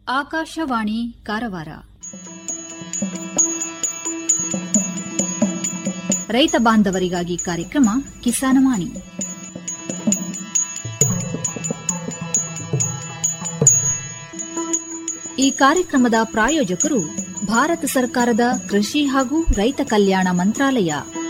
ಆಕಾಶವಾಣಿ ಕಾರವಾರ ರೈತ ಬಾಂಧವರಿಗಾಗಿ ಕಾರ್ಯಕ್ರಮ ಕಿಸಾನವಾಣಿ ಈ ಕಾರ್ಯಕ್ರಮದ ಪ್ರಾಯೋಜಕರು ಭಾರತ ಸರ್ಕಾರದ ಕೃಷಿ ಹಾಗೂ ರೈತ ಕಲ್ಯಾಣ ಮಂತ್ರಾಲಯ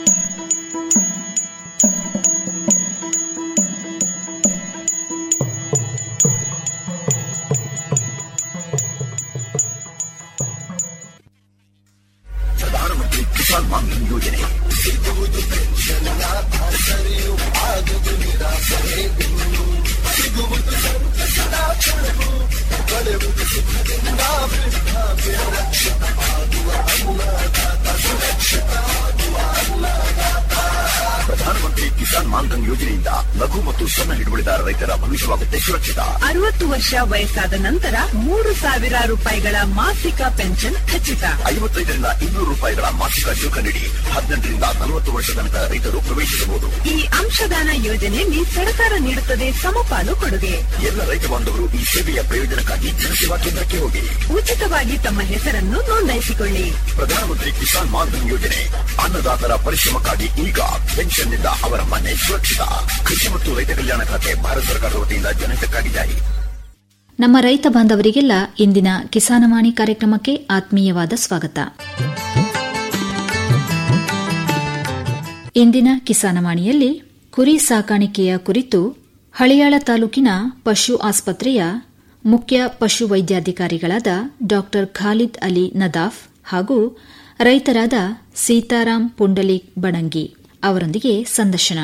ಪ್ರಧಾನಮಂತ್ರಿ ಕಿಸಾನ್ ಮಾನ್ಧನ್ ಯೋಜನೆ ಸಿಗುವುದು ಪೆನ್ಷನ್ನ ಆಸರೆಯು ಆಗದು ನಿರಾಸರೆ ಸಿಗುವುದು ಸಂತಸದ ಕ್ಷಣವು ಕಳೆಯುವುದು ಸುಖದಿಂದ ವೃದ್ಧಾಪ್ಯ ರಕ್ಷಿತ ಆಗುವ ಅನ್ನದಾತ ಸುರಕ್ಷಿತ ಆಗುವ ಅನ್ನದಾತ ಪ್ರಧಾನಮಂತ್ರಿ ಕಿಸಾನ್ ಮಾನ್ಧನ್ ಯೋಜನೆಯಿಂದ ಲಘು ಮತ್ತು ಸಣ್ಣ ಹಿಡುವಳಿದಾರ ರೈತರ ಭವಿಷ್ಯವಾಗುತ್ತೆ ಸುರಕ್ಷಿತ ಅರವತ್ತು ವರ್ಷ ವಯಸ್ಸಾದ ನಂತರ ಮೂರು ಸಾವಿರ ರೂಪಾಯಿಗಳ ಮಾಸಿಕ ಪೆನ್ಷನ್ ಖಚಿತ ಐವತ್ತೈದರಿಂದ ಇನ್ನೂರು ರೂಪಾಯಿಗಳ ಮಾಸಿಕ ಶುಲ್ಕ ನೀಡಿ ಹದಿನೆಂಟರಿಂದ ನಲವತ್ತು ವರ್ಷ ತನಕ ರೈತರು ಪ್ರವೇಶಿಸಬಹುದು ಈ ಅಂಶದಾನ ಯೋಜನೆಯಲ್ಲಿ ಸರ್ಕಾರ ನೀಡುತ್ತದೆ ಸಮಪಾಲು ಕೊಡುಗೆ ಎಲ್ಲ ರೈತ ಬಾಂಧವರು ಈ ಸೇವೆಯ ಪ್ರಯೋಜನಕ್ಕಾಗಿ ಜನಸೇವಾ ಕೇಂದ್ರಕ್ಕೆ ಹೋಗಿ ಉಚಿತವಾಗಿ ತಮ್ಮ ಹೆಸರನ್ನು ನೋಂದಾಯಿಸಿಕೊಳ್ಳಿ ಪ್ರಧಾನಮಂತ್ರಿ ಕಿಸಾನ್ ಮಾನ್ಧನ್ ಯೋಜನೆ ಅನ್ನದಾತರ ಪರಿಶ್ರಮಕ್ಕಾಗಿ ಈಗ ಪೆನ್ಷನ್ನಿಂದ ಅವರ ಮನೆ ಸುರಕ್ಷಿತ ಕೃಷಿ ಮತ್ತು ರೈತ ಕಲ್ಯಾಣ ಖಾತೆ ಭಾರತ ಸರ್ಕಾರದ ವತಿಯಿಂದ ಜನಹಿತಕ್ಕಾಗಿ ಜಾರಿ ನಮ್ಮ ರೈತ ಬಾಂಧವರಿಗೆಲ್ಲ ಇಂದಿನ ಕಿಸಾನವಾಣಿ ಕಾರ್ಯಕ್ರಮಕ್ಕೆ ಆತ್ಮೀಯವಾದ ಸ್ವಾಗತ ಇಂದಿನ ಕಿಸಾನವಾಣಿಯಲ್ಲಿ ಕುರಿ ಸಾಕಾಣಿಕೆಯ ಕುರಿತು ಹಳಿಯಾಳ ತಾಲೂಕಿನ ಪಶು ಆಸ್ಪತ್ರೆಯ ಮುಖ್ಯ ಪಶು ವೈದ್ಯಾಧಿಕಾರಿಗಳಾದ ಡಾ ಖಾಲಿದ್ ಅಲಿ ನದಾಫ್ ಹಾಗೂ ರೈತರಾದ ಸೀತಾರಾಮ್ ಪುಂಡಲೀಕ್ ಬಣಂಗಿ ಅವರೊಂದಿಗೆ ಸಂದರ್ಶನ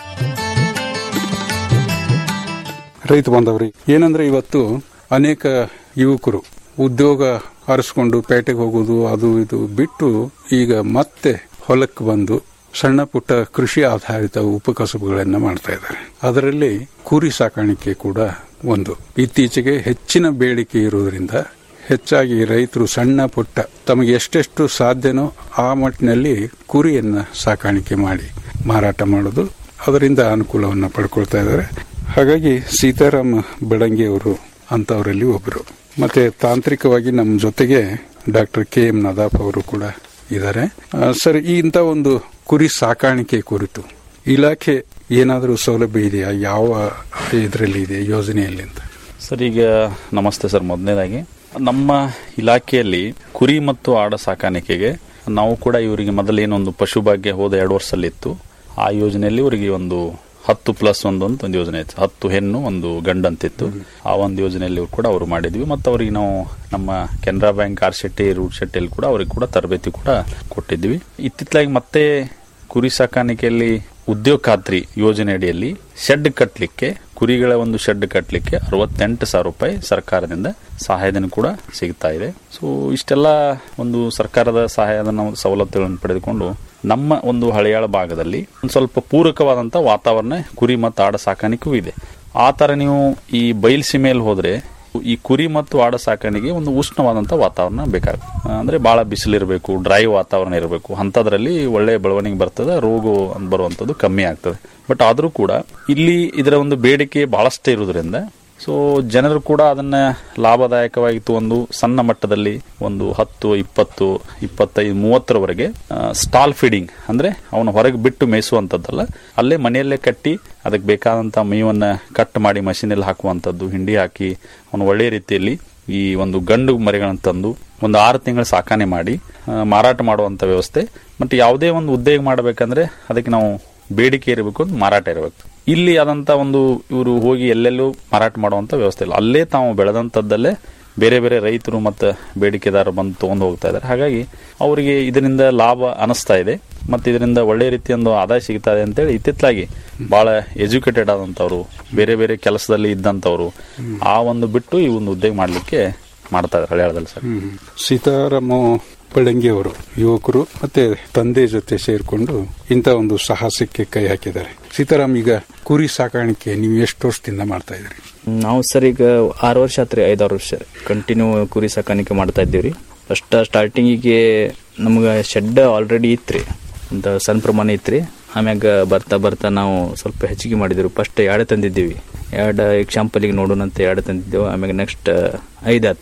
ರೈತ ಬಾಂಧವ್ರಿ ಏನಂದ್ರೆ ಇವತ್ತು ಅನೇಕ ಯುವಕರು ಉದ್ಯೋಗ ಅರಸ್ಕೊಂಡು ಪೇಟೆಗೆ ಹೋಗೋದು ಅದು ಇದು ಬಿಟ್ಟು ಈಗ ಮತ್ತೆ ಹೊಲಕ್ಕೆ ಬಂದು ಸಣ್ಣ ಪುಟ್ಟ ಕೃಷಿ ಆಧಾರಿತ ಉಪಕಸಬುಗಳನ್ನು ಮಾಡ್ತಾ ಇದ್ದಾರೆ ಅದರಲ್ಲಿ ಕುರಿ ಸಾಕಾಣಿಕೆ ಕೂಡ ಒಂದು ಇತ್ತೀಚೆಗೆ ಹೆಚ್ಚಿನ ಬೇಡಿಕೆ ಇರುವುದರಿಂದ ಹೆಚ್ಚಾಗಿ ರೈತರು ಸಣ್ಣ ಪುಟ್ಟ ತಮಗೆ ಎಷ್ಟೆಷ್ಟು ಸಾಧ್ಯನೋ ಆ ಮಟ್ಟಿನಲ್ಲಿ ಕುರಿಯನ್ನ ಸಾಕಾಣಿಕೆ ಮಾಡಿ ಮಾರಾಟ ಮಾಡೋದು ಅದರಿಂದ ಅನುಕೂಲವನ್ನು ಪಡ್ಕೊಳ್ತಾ ಇದ್ದಾರೆ ಹಾಗಾಗಿ ಸೀತಾರಾಮ್ ಬೆಳಂಗಿ ಅವರು ಅಂತವರಲ್ಲಿ ಒಬ್ಬರು ಮತ್ತೆ ತಾಂತ್ರಿಕವಾಗಿ ನಮ್ಮ ಜೊತೆಗೆ ಡಾಕ್ಟರ್ ಕೆ ಎಂ ನದಾಫ್ ಅವರು ಕೂಡ ಇದ್ದಾರೆ ಆ, ಸರ್ ಈ ಇಂಥ ಒಂದು ಕುರಿ ಸಾಕಾಣಿಕೆ ಕುರಿತು ಇಲಾಖೆ ಏನಾದರೂ ಸೌಲಭ್ಯ ಇದೆಯಾ ಯಾವ ಇದರಲ್ಲಿ ಇದೆ ಯೋಜನೆಯಲ್ಲಿ ಅಂತ ಸರ್ ಈಗ ನಮಸ್ತೆ ಸರ್ ಮೊದಲನೇದಾಗಿ ನಮ್ಮ ಇಲಾಖೆಯಲ್ಲಿ ಕುರಿ ಮತ್ತು ಆಡ ಸಾಕಾಣಿಕೆಗೆ ನಾವು ಕೂಡ ಇವರಿಗೆ ಮೊದಲೇನೊಂದು ಪಶುಭಾಗ್ಯ ಹೋದ ಎರಡು ವರ್ಷದಲ್ಲಿತ್ತು ಆ ಯೋಜನೆಯಲ್ಲಿ ಇವರಿಗೆ ಒಂದು ಹತ್ತು ಪ್ಲಸ್ ಒಂದು ಅಂತ ಒಂದು ಯೋಜನೆ ಇತ್ತು ಹತ್ತು ಹೆಣ್ಣು ಒಂದು ಗಂಡು ಅಂತಿತ್ತು ಆ ಒಂದು ಯೋಜನೆಯಲ್ಲಿ ಕೂಡ ಅವರು ಮಾಡಿದ್ವಿ ಮತ್ತು ಅವರಿಗೆ ನಾವು ನಮ್ಮ ಕೆನರಾ ಬ್ಯಾಂಕ್ ಆರ್ ಶೆಟ್ಟಿ ರೂಟ್ ಶೆಟ್ಟಿಯಲ್ಲಿ ಕೂಡ ಅವರಿಗೆ ಕೂಡ ತರಬೇತಿ ಕೂಡ ಕೊಟ್ಟಿದ್ವಿ ಇತ್ತಿತ್ತಲಾಗಿ ಮತ್ತೆ ಕುರಿ ಸಾಕಾಣಿಕೆಯಲ್ಲಿ ಉದ್ಯೋಗ ಖಾತ್ರಿ ಯೋಜನೆ ಅಡಿಯಲ್ಲಿ ಶೆಡ್ ಕಟ್ಟಲಿಕ್ಕೆ ಕುರಿಗಳ ಒಂದು ಶೆಡ್ ಕಟ್ಟಲಿಕ್ಕೆ ಅರವತ್ತೆಂಟು ಸಾವಿರ ರೂಪಾಯಿ ಸರ್ಕಾರದಿಂದ ಸಹಾಯಧನ ಕೂಡ ಸಿಗ್ತಾ ಇದೆ ಸೊ ಇಷ್ಟೆಲ್ಲ ಒಂದು ಸರ್ಕಾರದ ಸಹಾಯಧನ ಸವಲತ್ತುಗಳನ್ನು ಪಡೆದುಕೊಂಡು ನಮ್ಮ ಒಂದು ಹಳೆಯಾಳ ಭಾಗದಲ್ಲಿ ಒಂದು ಸ್ವಲ್ಪ ಪೂರಕವಾದಂತ ವಾತಾವರಣ ಕುರಿ ಮತ್ತು ಆಡ ಸಾಕಾಣಿಕೆಯೂ ಇದೆ ಆ ತರ ನೀವು ಈ ಬಯಲುಸೀಮೆಯಲ್ಲಿ ಹೋದ್ರೆ ಈ ಕುರಿ ಮತ್ತು ಆಡ ಸಾಕಾಣಿಕೆ ಒಂದು ಉಷ್ಣವಾದಂತ ವಾತಾವರಣ ಬೇಕಾಗುತ್ತೆ ಅಂದ್ರೆ ಬಹಳ ಬಿಸಿಲಿರಬೇಕು ಡ್ರೈ ವಾತಾವರಣ ಇರಬೇಕು ಅಂತದ್ರಲ್ಲಿ ಒಳ್ಳೆ ಬೆಳವಣಿಗೆ ಬರ್ತದೆ ರೋಗ ಅಂತ ಬರುವಂತದ್ದು ಕಮ್ಮಿ ಆಗ್ತದೆ ಬಟ್ ಆದ್ರೂ ಕೂಡ ಇಲ್ಲಿ ಇದರ ಒಂದು ಬೇಡಿಕೆ ಬಹಳಷ್ಟೇ ಇರುವುದರಿಂದ ಸೊ ಜನರು ಕೂಡ ಅದನ್ನ ಲಾಭದಾಯಕವಾಗಿತ್ತು ಒಂದು ಸಣ್ಣ ಮಟ್ಟದಲ್ಲಿ ಒಂದು ಹತ್ತು ಇಪ್ಪತ್ತು ಇಪ್ಪತ್ತೈದು ಮೂವತ್ತರವರೆಗೆ ಸ್ಟಾಲ್ ಫೀಡಿಂಗ್ ಅಂದ್ರೆ ಅವನು ಹೊರಗೆ ಬಿಟ್ಟು ಮೇಯಿಸುವಂತದ್ದಲ್ಲ ಅಲ್ಲೇ ಮನೆಯಲ್ಲೇ ಕಟ್ಟಿ ಅದಕ್ಕೆ ಬೇಕಾದಂತ ಮೇವನ್ನ ಕಟ್ ಮಾಡಿ ಮಷೀನಲ್ಲಿ ಹಾಕುವಂತದ್ದು ಹಿಂಡಿ ಹಾಕಿ ಅವನು ಒಳ್ಳೆಯ ರೀತಿಯಲ್ಲಿ ಈ ಒಂದು ಗಂಡು ಮರಿಗಳನ್ನು ತಂದು ಒಂದು ಆರು ತಿಂಗಳು ಸಾಕಾಣೆ ಮಾಡಿ ಆ, ಮಾರಾಟ ಮಾಡುವಂತ ವ್ಯವಸ್ಥೆ ಮತ್ತು ಯಾವುದೇ ಒಂದು ಉದ್ಯೋಗ ಮಾಡಬೇಕಂದ್ರೆ ಅದಕ್ಕೆ ನಾವು ಬೇಡಿಕೆ ಇರಬೇಕು ಒಂದು ಮಾರಾಟ ಇರಬೇಕು ಇಲ್ಲಿ ಆದಂತ ಒಂದು ಇವರು ಹೋಗಿ ಎಲ್ಲೆಲ್ಲೂ ಮಾರಾಟ ಮಾಡುವಂತ ವ್ಯವಸ್ಥೆ ಇಲ್ಲ ಅಲ್ಲೇ ತಾವು ಬೆಳೆದಂತದ್ದಲ್ಲೇ ಬೇರೆ ಬೇರೆ ರೈತರು ಮತ್ತು ಬೇಡಿಕೆದಾರರು ಬಂದು ತಗೊಂಡು ಹೋಗ್ತಾ ಇದ್ದಾರೆ ಹಾಗಾಗಿ ಅವರಿಗೆ ಇದರಿಂದ ಲಾಭ ಅನಿಸ್ತಾ ಇದೆ ಮತ್ತು ಇದರಿಂದ ಒಳ್ಳೆ ರೀತಿಯ ಒಂದು ಆದಾಯ ಸಿಗ್ತಾ ಇದೆ ಅಂತೇಳಿ ಇತ್ತಿತ್ತಲಾಗಿ ಬಹಳ ಎಜುಕೇಟೆಡ್ ಆದಂತವ್ರು ಬೇರೆ ಬೇರೆ ಕೆಲಸದಲ್ಲಿ ಇದ್ದಂತವ್ರು ಆ ಒಂದು ಬಿಟ್ಟು ಈ ಒಂದು ಉದ್ಯೋಗ ಮಾಡ್ಲಿಕ್ಕೆ ಮಾಡ್ತಾ ಇದ್ದಾರೆ ಹಳ್ಯಾಳದಲ್ಲಿ ಸರ್ ಸೀತಾರಾಮ ಬೆಳಂಗಿ ಅವರು ಯುವಕರು ಮತ್ತೆ ತಂದೆ ಜೊತೆ ಸೇರಿಕೊಂಡು ಇಂಥ ಒಂದು ಸಾಹಸಕ್ಕೆ ಕೈ ಹಾಕಿದ್ದಾರೆ ಸೀತಾರಾಮ್ ಈಗ ಕುರಿ ಸಾಕಾಣಿಕೆ ನೀವು ಎಷ್ಟು ವರ್ಷದಿಂದ ಮಾಡ್ತಾ ಇದ್ರಿ ನಾವು ಸರ್ ಈಗ ಆರು ವರ್ಷ ಆತ್ರಿ ಐದಾರು ವರ್ಷ ಕಂಟಿನ್ಯೂ ಕುರಿ ಸಾಕಾಣಿಕೆ ಮಾಡ್ತಾ ಇದ್ದೀವಿ ಫಸ್ಟ್ ಸ್ಟಾರ್ಟಿಂಗಿಗೆ ನಮ್ಗೆ ಶೆಡ್ ಆಲ್ರೆಡಿ ಇತ್ರಿ ಅಂತ ಸಣ್ಣ ಪ್ರಮಾಣ ಇತ್ರಿ ಆಮ್ಯಾಗ ಬರ್ತಾ ಬರ್ತಾ ನಾವು ಸ್ವಲ್ಪ ಹೆಚ್ಚಿಗೆ ಮಾಡಿದ್ರು ಫಸ್ಟ್ ಎರಡು ತಂದಿದ್ದೀವಿ ಎರಡು ಎಕ್ಸಾಂಪಲಿಗೆ ನೋಡೋಣ ಅಂತ ಎರಡು ತಂದಿದ್ದೆವು ಆಮ್ಯಾಗ ನೆಕ್ಸ್ಟ್ ಐದಾತು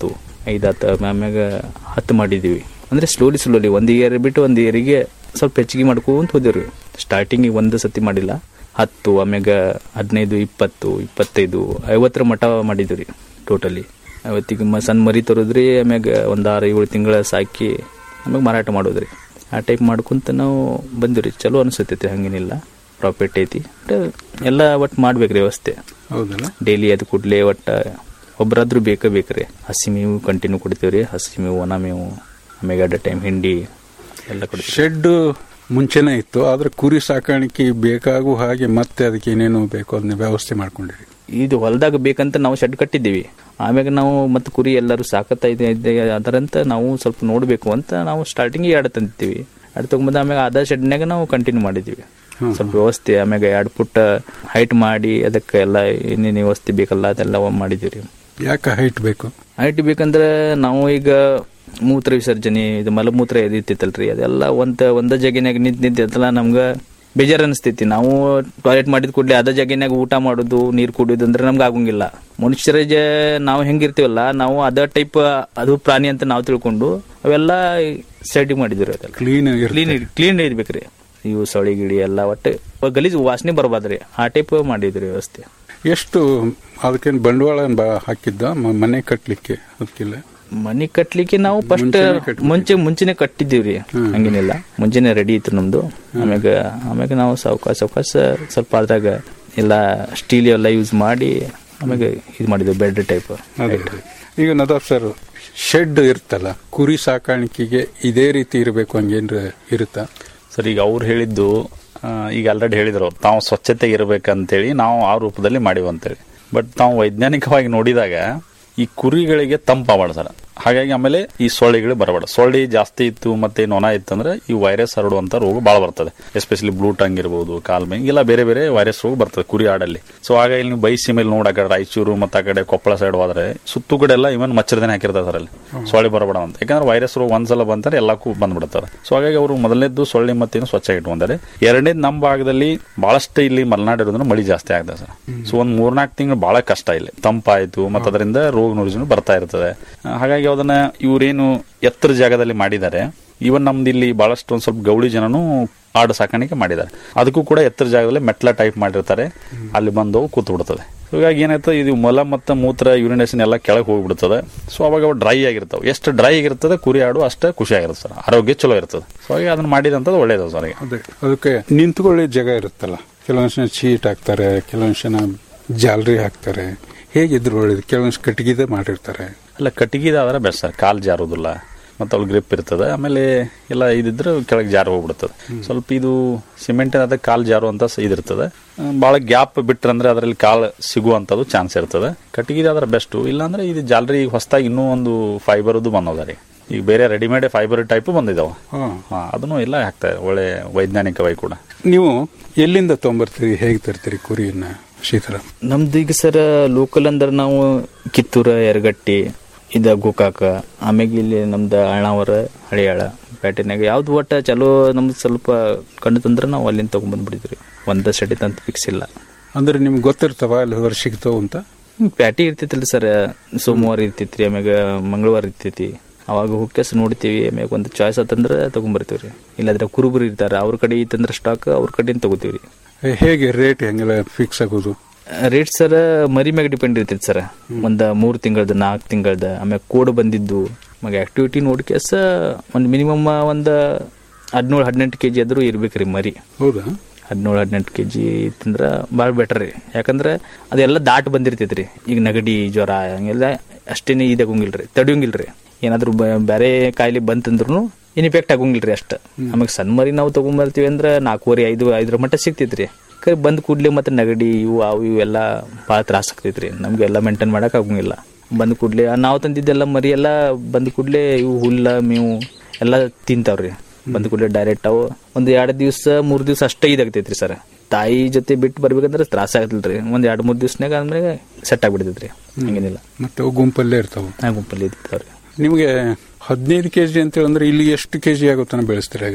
ಐದು ಹತ್ತು ಆಮ್ಯಾಗ ಹತ್ತು ಮಾಡಿದ್ದೀವಿ ಅಂದರೆ ಸ್ಲೋಲಿ ಸ್ಲೋಲಿ ಒಂದು ಇಯರ್ ಬಿಟ್ಟು ಒಂದು ಇಯರಿಗೆ ಸ್ವಲ್ಪ ಹೆಚ್ಚಿಗೆ ಮಾಡ್ಕೊಂತ ಹೋದಿವ್ರಿ ಸ್ಟಾರ್ಟಿಂಗಿಗೆ ಒಂದು ಸತಿ ಮಾಡಿಲ್ಲ ಹತ್ತು ಆಮ್ಯಾಗ ಹದಿನೈದು ಇಪ್ಪತ್ತು ಇಪ್ಪತ್ತೈದು ಐವತ್ತರ ಮಠ ಮಾಡಿದ್ವಿ ರೀ ಟೋಟಲಿ ಐವತ್ತಿಗೆ ಮ ಸಣ್ಣ ಮರಿ ತರೋದ್ರಿ ಆಮ್ಯಾಗ ಒಂದು ಆರು ಏಳು ತಿಂಗಳ ಸಾಕಿ ಆಮ್ಯಾಗ ಮಾರಾಟ ಮಾಡೋದ್ರಿ ಆ ಟೈಪ್ ಮಾಡ್ಕೊಂತ ನಾವು ಬಂದಿವ್ರಿ ಚಲೋ ಅನಿಸ್ತೈತಿ ಹಂಗೇನಿಲ್ಲ ಪ್ರಾಫಿಟ್ ಐತಿ ಬಟ್ ಎಲ್ಲ ಒಟ್ಟು ಮಾಡ್ಬೇಕ್ರಿ ವ್ಯವಸ್ಥೆ ಹೌದಲ್ಲ ಡೈಲಿ ಅದು ಕೂಡಲೇ ಒಟ್ಟು ಒಬ್ಬರಾದ್ರೂ ಬೇಕೇ ಬೇಕ್ರಿ ಹಸಿ ಮೇವು ಕಂಟಿನ್ಯೂ ಕೊಡ್ತೀವಿ ರೀ ಹಸಿ ಮೇವು ಒಣ ಮೇವು ಆಮ್ಯಾಗ ಅಡ್ಡ ಟೈಮ್ ಹಿಂಡಿ ಎಲ್ಲ ಕೊಡ್ತೀವಿ ಶೆಡ್ ಮುಂಚೆನೇ ಇತ್ತು ಆದ್ರೆ ಕುರಿ ಸಾಕಾಣಿಕೆ ಬೇಕಾಗು ಹಾಗೆ ಮತ್ತೆ ಅದಕ್ಕೆ ಏನೇನು ಬೇಕು ಅದನ್ನ ವ್ಯವಸ್ಥೆ ಮಾಡ್ಕೊಂಡಿರಿ ಇದು ಹೊಲದಾಗ ಬೇಕಂತ ನಾವು ಶೆಡ್ ಕಟ್ಟಿದ್ದೀವಿ ಆಮ್ಯಾಗ ನಾವು ಮತ್ತೆ ಕುರಿ ಎಲ್ಲರೂ ಸಾಕತ್ತಾ ಇದೆ ಇದೆ ಅದರಂತ ನಾವು ಸ್ವಲ್ಪ ನೋಡಬೇಕು ಅಂತ ನಾವು ಸ್ಟಾರ್ಟಿಂಗ್ ಎರಡು ತಂದಿದ್ದೀವಿ ಎರಡು ತಗೊಂಬಂದು ಆಮ್ಯಾಗ ಅದ ಶೆಡ್ನಾಗ ನಾವು ಕಂಟಿನ್ಯೂ ಮಾಡಿದ್ದೀವಿ ಸ್ವಲ್ಪ ವ್ಯವಸ್ಥೆ ಆಮ್ಯಾಗ ಎರಡು ಫುಟ್ ಹೈಟ್ ಮಾಡಿ ಅದಕ್ಕೆ ಎಲ್ಲ ಏನೇನು ವ್ಯವಸ್ಥೆ ಬೇಕಲ್ಲ ಅದೆಲ್ಲ ಮಾಡಿದ್ದೀವಿ ರೀ ಯಾಕೆ ಹೈಟ್ ಬೇಕು ಹೈಟ್ ಬೇಕಂದ್ರೆ ನಾವು ಈಗ ಮೂತ್ರ ವಿಸರ್ಜನೆ ಇದು ಮಲಮೂತ್ರ ಇರ್ತಿತ್ತಲ್ರಿ ಅದೆಲ್ಲ ಒಂದ ಒಂದ ಜಾಗಿನಾಗ ನಿಂತ್ ನಿಂತಿತ್ತಲ್ಲ ನಮ್ಗೆ ಬೇಜಾರು ಅನಿಸ್ತೈತಿ ನಾವು ಟಾಯ್ಲೆಟ್ ಮಾಡಿದ ಕೂಡಲೇ ಅದ ಜಾಗಿನಾಗ ಊಟ ಮಾಡೋದು ನೀರು ಕುಡಿಯೋದು ಅಂದ್ರೆ ನಮ್ಗೆ ಆಗಂಗಿಲ್ಲ ಮನುಷ್ಯರ ಜ ನಾವು ಹೆಂಗಿರ್ತೀವಲ್ಲ ನಾವು ಅದ ಟೈಪ್ ಅದು ಪ್ರಾಣಿ ಅಂತ ನಾವು ತಿಳ್ಕೊಂಡು ಅವೆಲ್ಲ ಸೆಟ್ಟಿಂಗ್ ಮಾಡಿದ್ವಿ ಅದೆಲ್ಲ ಕ್ಲೀನ್ ಕ್ಲೀನ್ ಕ್ಲೀನ್ ಇರ್ಬೇಕ್ರಿ ಇವು ಸೊಳಿ ಗಿಳಿ ಎಲ್ಲ ಒಟ್ಟು ಗಲೀಜು ವಾಸನೆ ಬರಬಾರ್ದ್ರಿ ಆ ಟೈಪ್ ಮಾಡಿದ್ರಿ ವ್ಯವಸ್ಥೆ ಎಷ್ಟು ಅದಕ್ಕೇನು ಬಂಡವಾಳ ಏನ್ ಬಾ ಹಾಕಿದ್ದ ಮ- ಮನೆ ಕಟ್ಲಿಕ್ಕೆ ಅದಕ್ಕಿಲ್ಲ ಮನಿ ಕಟ್ಲಿಕ್ಕೆ ನಾವು ಫಸ್ಟ್ ಮುಂಚೆನೆ ಕಟ್ಬಿಟ್ಟಿದ್ವಿ. ಮುಂಚೆ ಮುಂಚೆನೆ ಕಟ್ಟಿದ್ದೀವ್ರಿ ಹಂಗೇನಿಲ್ಲ ಮುಂಚೆನೆ ರೆಡಿ ಇತ್ತು ನಮ್ದು ಆಮ್ಯಾಗ ಆಮ್ಯಾಗ ನಾವು ಸಾವಕಾಶ ಸಾವಕಾಶ ಸ್ವಲ್ಪ ಅದ್ರಾಗ ಎಲ್ಲ ಸ್ಟೀಲ್ ಎಲ್ಲ ಯೂಸ್ ಮಾಡಿ ಆಮ್ಯಾಗ ಇದು ಮಾಡಿದ್ವಿ ಬೆಡ್ ಟೈಪ್ ಅದೇ ಅದೇ. ಈಗ ನದಾಫ್ ಸರ್ ಶೆಡ್ ಇರ್ತಲ್ಲ ಕುರಿ ಸಾಕಾಣಿಕೆಗೆ ಇದೇ ರೀತಿ ಇರಬೇಕು ಹಂಗೇನ್ರ ಇರುತ್ತಾ ಸರ್ ಈಗ ಅವ್ರು ಹೇಳಿದ್ದು ಆ, ಈಗ ಆಲ್ರೆಡಿ ಹೇಳಿದ್ರು ಅವ್ರು ತಾವು ಸ್ವಚ್ಛತೆ ಇರಬೇಕಂತೇಳಿ ನಾವು ಆ ರೂಪದಲ್ಲಿ ಮಾಡಿವಿ ಅಂತೇಳಿ ಬಟ್ ತಾವು ವೈಜ್ಞಾನಿಕವಾಗಿ ನೋಡಿದಾಗ ಈ ಕುರಿಗಳಿಗೆ ತಂಪಾಗಬಾರ್ದು ಸರ್ ಹಾಗಾಗಿ ಆಮೇಲೆ ಈ ಸೊಳ್ಳೆಗಳು ಬರಬೇಡ ಸೊಳ್ಳೆ ಜಾಸ್ತಿ ಇತ್ತು ಮತ್ತೆ ನೊಣ ಇತ್ತಂದ್ರೆ ಈ ವೈರಸ್ ಹರಡುವಂತ ರೋಗ ಭಾಳ ಬರ್ತದೆ ಎಸ್ಪೆಷಲಿ ಬ್ಲೂ ಟಂಗ್ ಇರ್ಬೋದು ಕಾಲ್ಮೆ ಎಲ್ಲ ಬೇರೆ ಬೇರೆ ವೈರಸ್ ರೋಗ ಬರ್ತದೆ ಕುರಿ ಆಡಲ್ಲಿ ಸೊ ಹಾಗಾಗಿ ನೀವು ಬೈಸಿ ಮೇಲೆ ನೋಡಿ ಆ ಕಡೆ ರಾಯಚೂರು ಮತ್ತೆ ಆ ಕಡೆ ಕೊಪ್ಪಳ ಸೈಡ್ ಹೋದ್ರೆ ಸುತ್ತು ಕಡೆ ಎಲ್ಲ ಇವನ್ ಮಚ್ಚರದೇನೆ ಹಾಕಿರ್ತಾರೆ ಸರ್ ಅಲ್ಲಿ ಸೊಳ್ಳೆ ಬರಬೇಡ ಅಂತ ಯಾಕಂದ್ರೆ ವೈರಸ್ ರೋಗ ಒಂದ್ಸಲ ಬಂತಾರೆ ಎಲ್ಲಕ್ಕೂ ಬಂದ್ಬಿಡ್ತಾರೆ ಸೊ ಹಾಗಾಗಿ ಅವರು ಮೊದಲನೇದ್ದು ಸೊಳ್ಳೆ ಮತ್ತೇನು ಸ್ವಚ್ಛ ಇಟ್ಕೊಂತಾರೆ ಎರಡನೇದು ನಮ್ಮ ಭಾಗದಲ್ಲಿ ಬಹಳಷ್ಟು ಇಲ್ಲಿ ಮಲೆನಾಡು ಇರೋದ್ರಿಂದ ಮಳಿ ಜಾಸ್ತಿ ಆಗ್ತದೆ ಸರ್ ಸೊ ಒಂದ್ ಮೂರ್ನಾಲ್ಕು ತಿಂಗಳು ಬಹಳ ಕಷ್ಟ ಇಲ್ಲಿ ತಂಪಾಯ್ತು ಮತ್ತೆ ಅದರಿಂದ ರೋಗ ನುರುಜು ಬರ್ತಾ ಇರ್ತದೆ ಆ, ಹಾಗಾಗಿ ಅದನ್ನ ಇವ್ರೇನು ಎತ್ತರ ಜಾಗದಲ್ಲಿ ಮಾಡಿದ್ದಾರೆ ಇವನ್ ನಮ್ದು ಇಲ್ಲಿ ಬಹಳಷ್ಟು ಒಂದ್ ಸ್ವಲ್ಪ ಗೌಳಿ ಜನನು ಆಡು ಸಾಕಾಣಿಕೆ ಮಾಡಿದ್ದಾರೆ ಅದಕ್ಕೂ ಕೂಡ ಎತ್ತರ ಜಾಗದಲ್ಲಿ ಮೆಟ್ಲ ಟೈಪ್ ಮಾಡಿರ್ತಾರೆ ಅಲ್ಲಿ ಬಂದು ಕೂತ್ ಬಿಡ್ತದೆ So ಹೀಗಾಗಿ ಏನಾಯ್ತದೆ ಇದು ಮಲ ಮತ್ತು ಮೂತ್ರ ಯೂರಿನೇಷನ್ ಎಲ್ಲ ಕೆಳಗೆ ಹೋಗ್ಬಿಡ್ತದೆ ಸೊ ಅವಾಗ ಅವು ಡ್ರೈ ಆಗಿರ್ತಾವೆ ಎಷ್ಟು ಡ್ರೈ ಆಗಿರ್ತದೆ ಕುರಿ ಆಡು ಅಷ್ಟೇ ಖುಷಿ ಆಗಿರುತ್ತೆ ಸರ್ ಆರೋಗ್ಯ ಚಲೋ ಇರ್ತದೆ ಸೊ ಹಾಗೆ ಅದನ್ನ ಮಾಡಿದಂಥದ್ದು ಒಳ್ಳೇದು ಸರ್ ಈಗ ಅದೇ ಅದಕ್ಕೆ ನಿಂತ್ಕೊಳ್ಳಿ ಜಾಗ ಇರುತ್ತಲ್ಲ ಕೆಲವೊಂದು ಜನ ಚೀಟ್ ಹಾಕ್ತಾರೆ ಕೆಲವೊಂದು ಜನ ಜಾಲರಿ ಹಾಕ್ತಾರೆ ಹೇಗಿದ್ರು ಒಳ್ಳೇದು ಕೆಲವೊಂದು ಕಟ್ಟಿಗೆದ ಮಾಡಿರ್ತಾರೆ ಅಲ್ಲ ಕಟ್ಟಿಗೆದಾದ್ರೆ ಬೆಸ್ಟ್ ಸರ್ ಕಾಲು ಜಾರೋದಿಲ್ಲ ಮತ್ತು ಅವ್ಳು ಗ್ರಿಪ್ ಇರ್ತದೆ ಆಮೇಲೆ ಎಲ್ಲ ಇದಿದ್ರೆ ಕೆಳಗೆ ಜಾರು ಹೋಗ್ಬಿಡ್ತದೆ ಸ್ವಲ್ಪ ಇದು ಸಿಮೆಂಟ್ ಅದ ಕಾಲು ಜಾರು ಅಂತ ಸ- ಇದಿರ್ತದೆ ಆ, ಭಾಳ ಗ್ಯಾಪ್ ಬಿಟ್ರಂದ್ರೆ ಅದರಲ್ಲಿ ಕಾಲು ಸಿಗುವಂಥದ್ದು ಚಾನ್ಸ್ ಇರ್ತದೆ ಕಟ್ಟಿಗೆದಾದ್ರೆ ಬೆಸ್ಟು ಇಲ್ಲಾಂದ್ರೆ ಇದು ಜಾಲರಿ ಈಗ ಹೊಸದಾಗಿ ಇನ್ನೂ ಒಂದು ಫೈಬರ್ದು ಬಂದದ ರೀ ಈಗ ಬೇರೆ ರೆಡಿಮೇಡ್ ಫೈಬರ್ ಟೈಪ್ ಬಂದಿದಾವೆ ಹಾಂ ಹಾಂ ಅದನ್ನು ಎಲ್ಲ ಹಾಕ್ತಾರೆ ಒಳ್ಳೆ ವೈಜ್ಞಾನಿಕವಾಗಿ ಕೂಡ ನೀವು ಎಲ್ಲಿಂದ ತೊಗೊಂಬರ್ತೀರಿ ಹೇಗೆ ತರ್ತೀರಿ ಕುರಿಯನ್ನ ಶೀತಲ ನಮ್ದು ಈಗ ಸರ್ ಲೋಕಲ್ ಅಂದ್ರೆ ನಾವು ಕಿತ್ತೂರ ಯರಗಟ್ಟಿ ಇದ ಗೋಕಾಕ ಆಮ್ಯಾಗ ಇಲ್ಲಿ ನಮ್ದು ಅಳ್ನಾವರ ಹಳಿಯಾಳ ಪೇಟೆನಾಗ ಯಾವ್ದು ಒಟ್ಟ ಚಲೋ ನಮ್ದು ಸ್ವಲ್ಪ ಕಂಡು ತಂದ್ರೆ ನಾವು ಅಲ್ಲಿಂದ ತೊಗೊಂಬಂದ್ಬಿಡಿದ್ರಿ ಒಂದ ಸೆಡಿ ತಂತ ಫಿಕ್ಸ್ ಇಲ್ಲ ಅಂದ್ರೆ ನಿಮ್ಗೆ ಗೊತ್ತಿರ್ತಾವ ಅಲ್ಲಿ ಹೊರ ಸಿಗ್ತಾವ ಅಂತ ಹ್ಮ್, ಪ್ಯಾಟಿ ಇರ್ತೈತಲ್ಲ ಸರ್ ಸೋಮವಾರ ಇರ್ತೈತ್ರಿ ಆಮ್ಯಾಗ ಮಂಗಳವಾರ ಇರ್ತೈತಿ ಅವಾಗ ಹೋಗ್ಕೆಸ್ ನೋಡ್ತೀವಿ ಆಮ್ಯಾಗ ಒಂದು ಚಾಯ್ಸ್ ಆತಂದ್ರೆ ತಗೊಂಬರ್ತೀವಿ ರೀ ಇಲ್ಲಾಂದ್ರೆ ಕುರುಬರು ಇರ್ತಾರೆ ಅವ್ರ ಕಡೆ ಇತ್ತಂದ್ರೆ ಸ್ಟಾಕ್ ಅವ್ರ ಕಡೆಯಿಂದ ತಗೋತೀವಿ ರೀ ಏ, ಹೇಗೆ ರೇಟ್ ಹೆಂಗೆಲ್ಲ ಫಿಕ್ಸ್ ಆಗೋದು ರೇಟ್ ಸರ್ ಮರಿ ಮ್ಯಾಗ ಡಿಪೆಂಡ್ ಇರ್ತೈತಿ ಸರ್ ಒಂದ್ ಮೂರ್ ತಿಂಗಳದ ನಾಲ್ಕು ತಿಂಗಳದ ಆಮ್ಯಾಗ ಕೋಡ್ ಬಂದಿದ್ದು ಆಮ್ಯಾಗ ಆಕ್ಟಿವಿಟಿ ನೋಡಿ ಕೇಸ ಒಂದ್ ಮಿನಿಮಮ್ ಒಂದ್ ಹದಿನೇಳು ಹದಿನೆಂಟು ಕೆಜಿ ಆದ್ರೂ ಇರ್ಬೇಕ್ರಿ ಮರಿ ಹೌದಾ ಹದಿನೇಳು ಹದಿನೆಂಟು ಕೆ ಜಿ ಇತ್ತಂದ್ರೆ ಭಾಳ ಬೆಟರ್ ರೀ ಯಾಕಂದ್ರೆ ಅದೆಲ್ಲ ದಾಟ್ ಬಂದಿರ್ತೈತಿ ರೀ ಈಗ ನೆಗಡಿ ಜ್ವರ ಹಂಗೆಲ್ಲ ಅಷ್ಟೇನೆ ಇದಾಗಂಗಿಲ್ರಿ ತಡಿಯಂಗಿಲ್ರಿ ಏನಾದ್ರು ಬೇರೆ ಕಾಯಿಲೆ ಬಂತಂದ್ರು ಏನ್ ಇಫೆಕ್ಟ್ ಆಗಂಗಿಲ್ರಿ ಅಷ್ಟ ಆಮೇಲೆ ಸಣ್ಣ ಮರಿ ನಾವು ತಗೊಂಬರ್ತೀವಿ ಅಂದ್ರೆ ನಾಲ್ಕೂವರೆ ಐದು ಐದರ ಮಟ್ಟ ಸಿಗ್ತೈತ್ರಿ ಕರೆ ಬಂದ್ ಕೂಡ್ಲೆ ಮತ್ತೆ ನೆಗಡಿ ಇವು ಅವು ಇವು ಎಲ್ಲ ಭಾಳ ತ್ರಾಸ ಆಗ್ತೈತ್ರಿ ನಮ್ಗೆ ಎಲ್ಲ ಮೇಂಟೈನ್ ಮಾಡಕ್ ಆಗಂಗಿಲ್ಲ ಬಂದ್ ಕೂಡ್ಲೆ ನಾವು ತಂದಿದ್ದೆಲ್ಲ ಮರಿ ಎಲ್ಲ ಬಂದ್ ಕೂಡ್ಲೆ ಇವು ಹುಲ್ಲ ಮೇವು ಎಲ್ಲ ತಿಂತಾವ್ರಿ ಬಂದ ಕೂಡಲೇ ಡೈರೆಕ್ಟ್ ಅವು ಒಂದ್ ಎರಡ್ ದಿವ್ಸ ಮೂರ್ ದಿವ್ಸ ಅಷ್ಟೇ ಇದಾಗ್ತೈತ್ರಿ ಸರ್ ತಾಯಿ ಜೊತೆ ಬಿಟ್ಟು ಬರ್ಬೇಕಂದ್ರೆ ತ್ರಾಸ ಆಗತ್ತಿಲ್ರಿ ಒಂದ್ ಎರಡ್ ಮೂರ್ ದಿವ್ಸನಾಗ ಆದ್ಮೇಲೆ ಸೆಟ್ ಆಗ್ಬಿಡ್ತೈತ್ರಿ ಹಂಗೇನಿಲ್ಲ ಮತ್ತೆ ಅವು ಗುಂಪಲ್ಲೇ ಇರ್ತಾವ ಆ ಗುಂಪಲ್ಲಿ ಇರ್ತಾವ್ರಿ ನಿಮಗೆ ಹದಿನೈದು ಕೆ ಜಿ ಅಂತೇಳಿ ಅಂದ್ರೆ ಇಲ್ಲಿ ಎಷ್ಟು ಕೆ ಜಿ ಆಗುತ್ತಾನೆ ಬೆಳೆಸ್ತೀರಿ ಹಾಗಾದ್ರೆ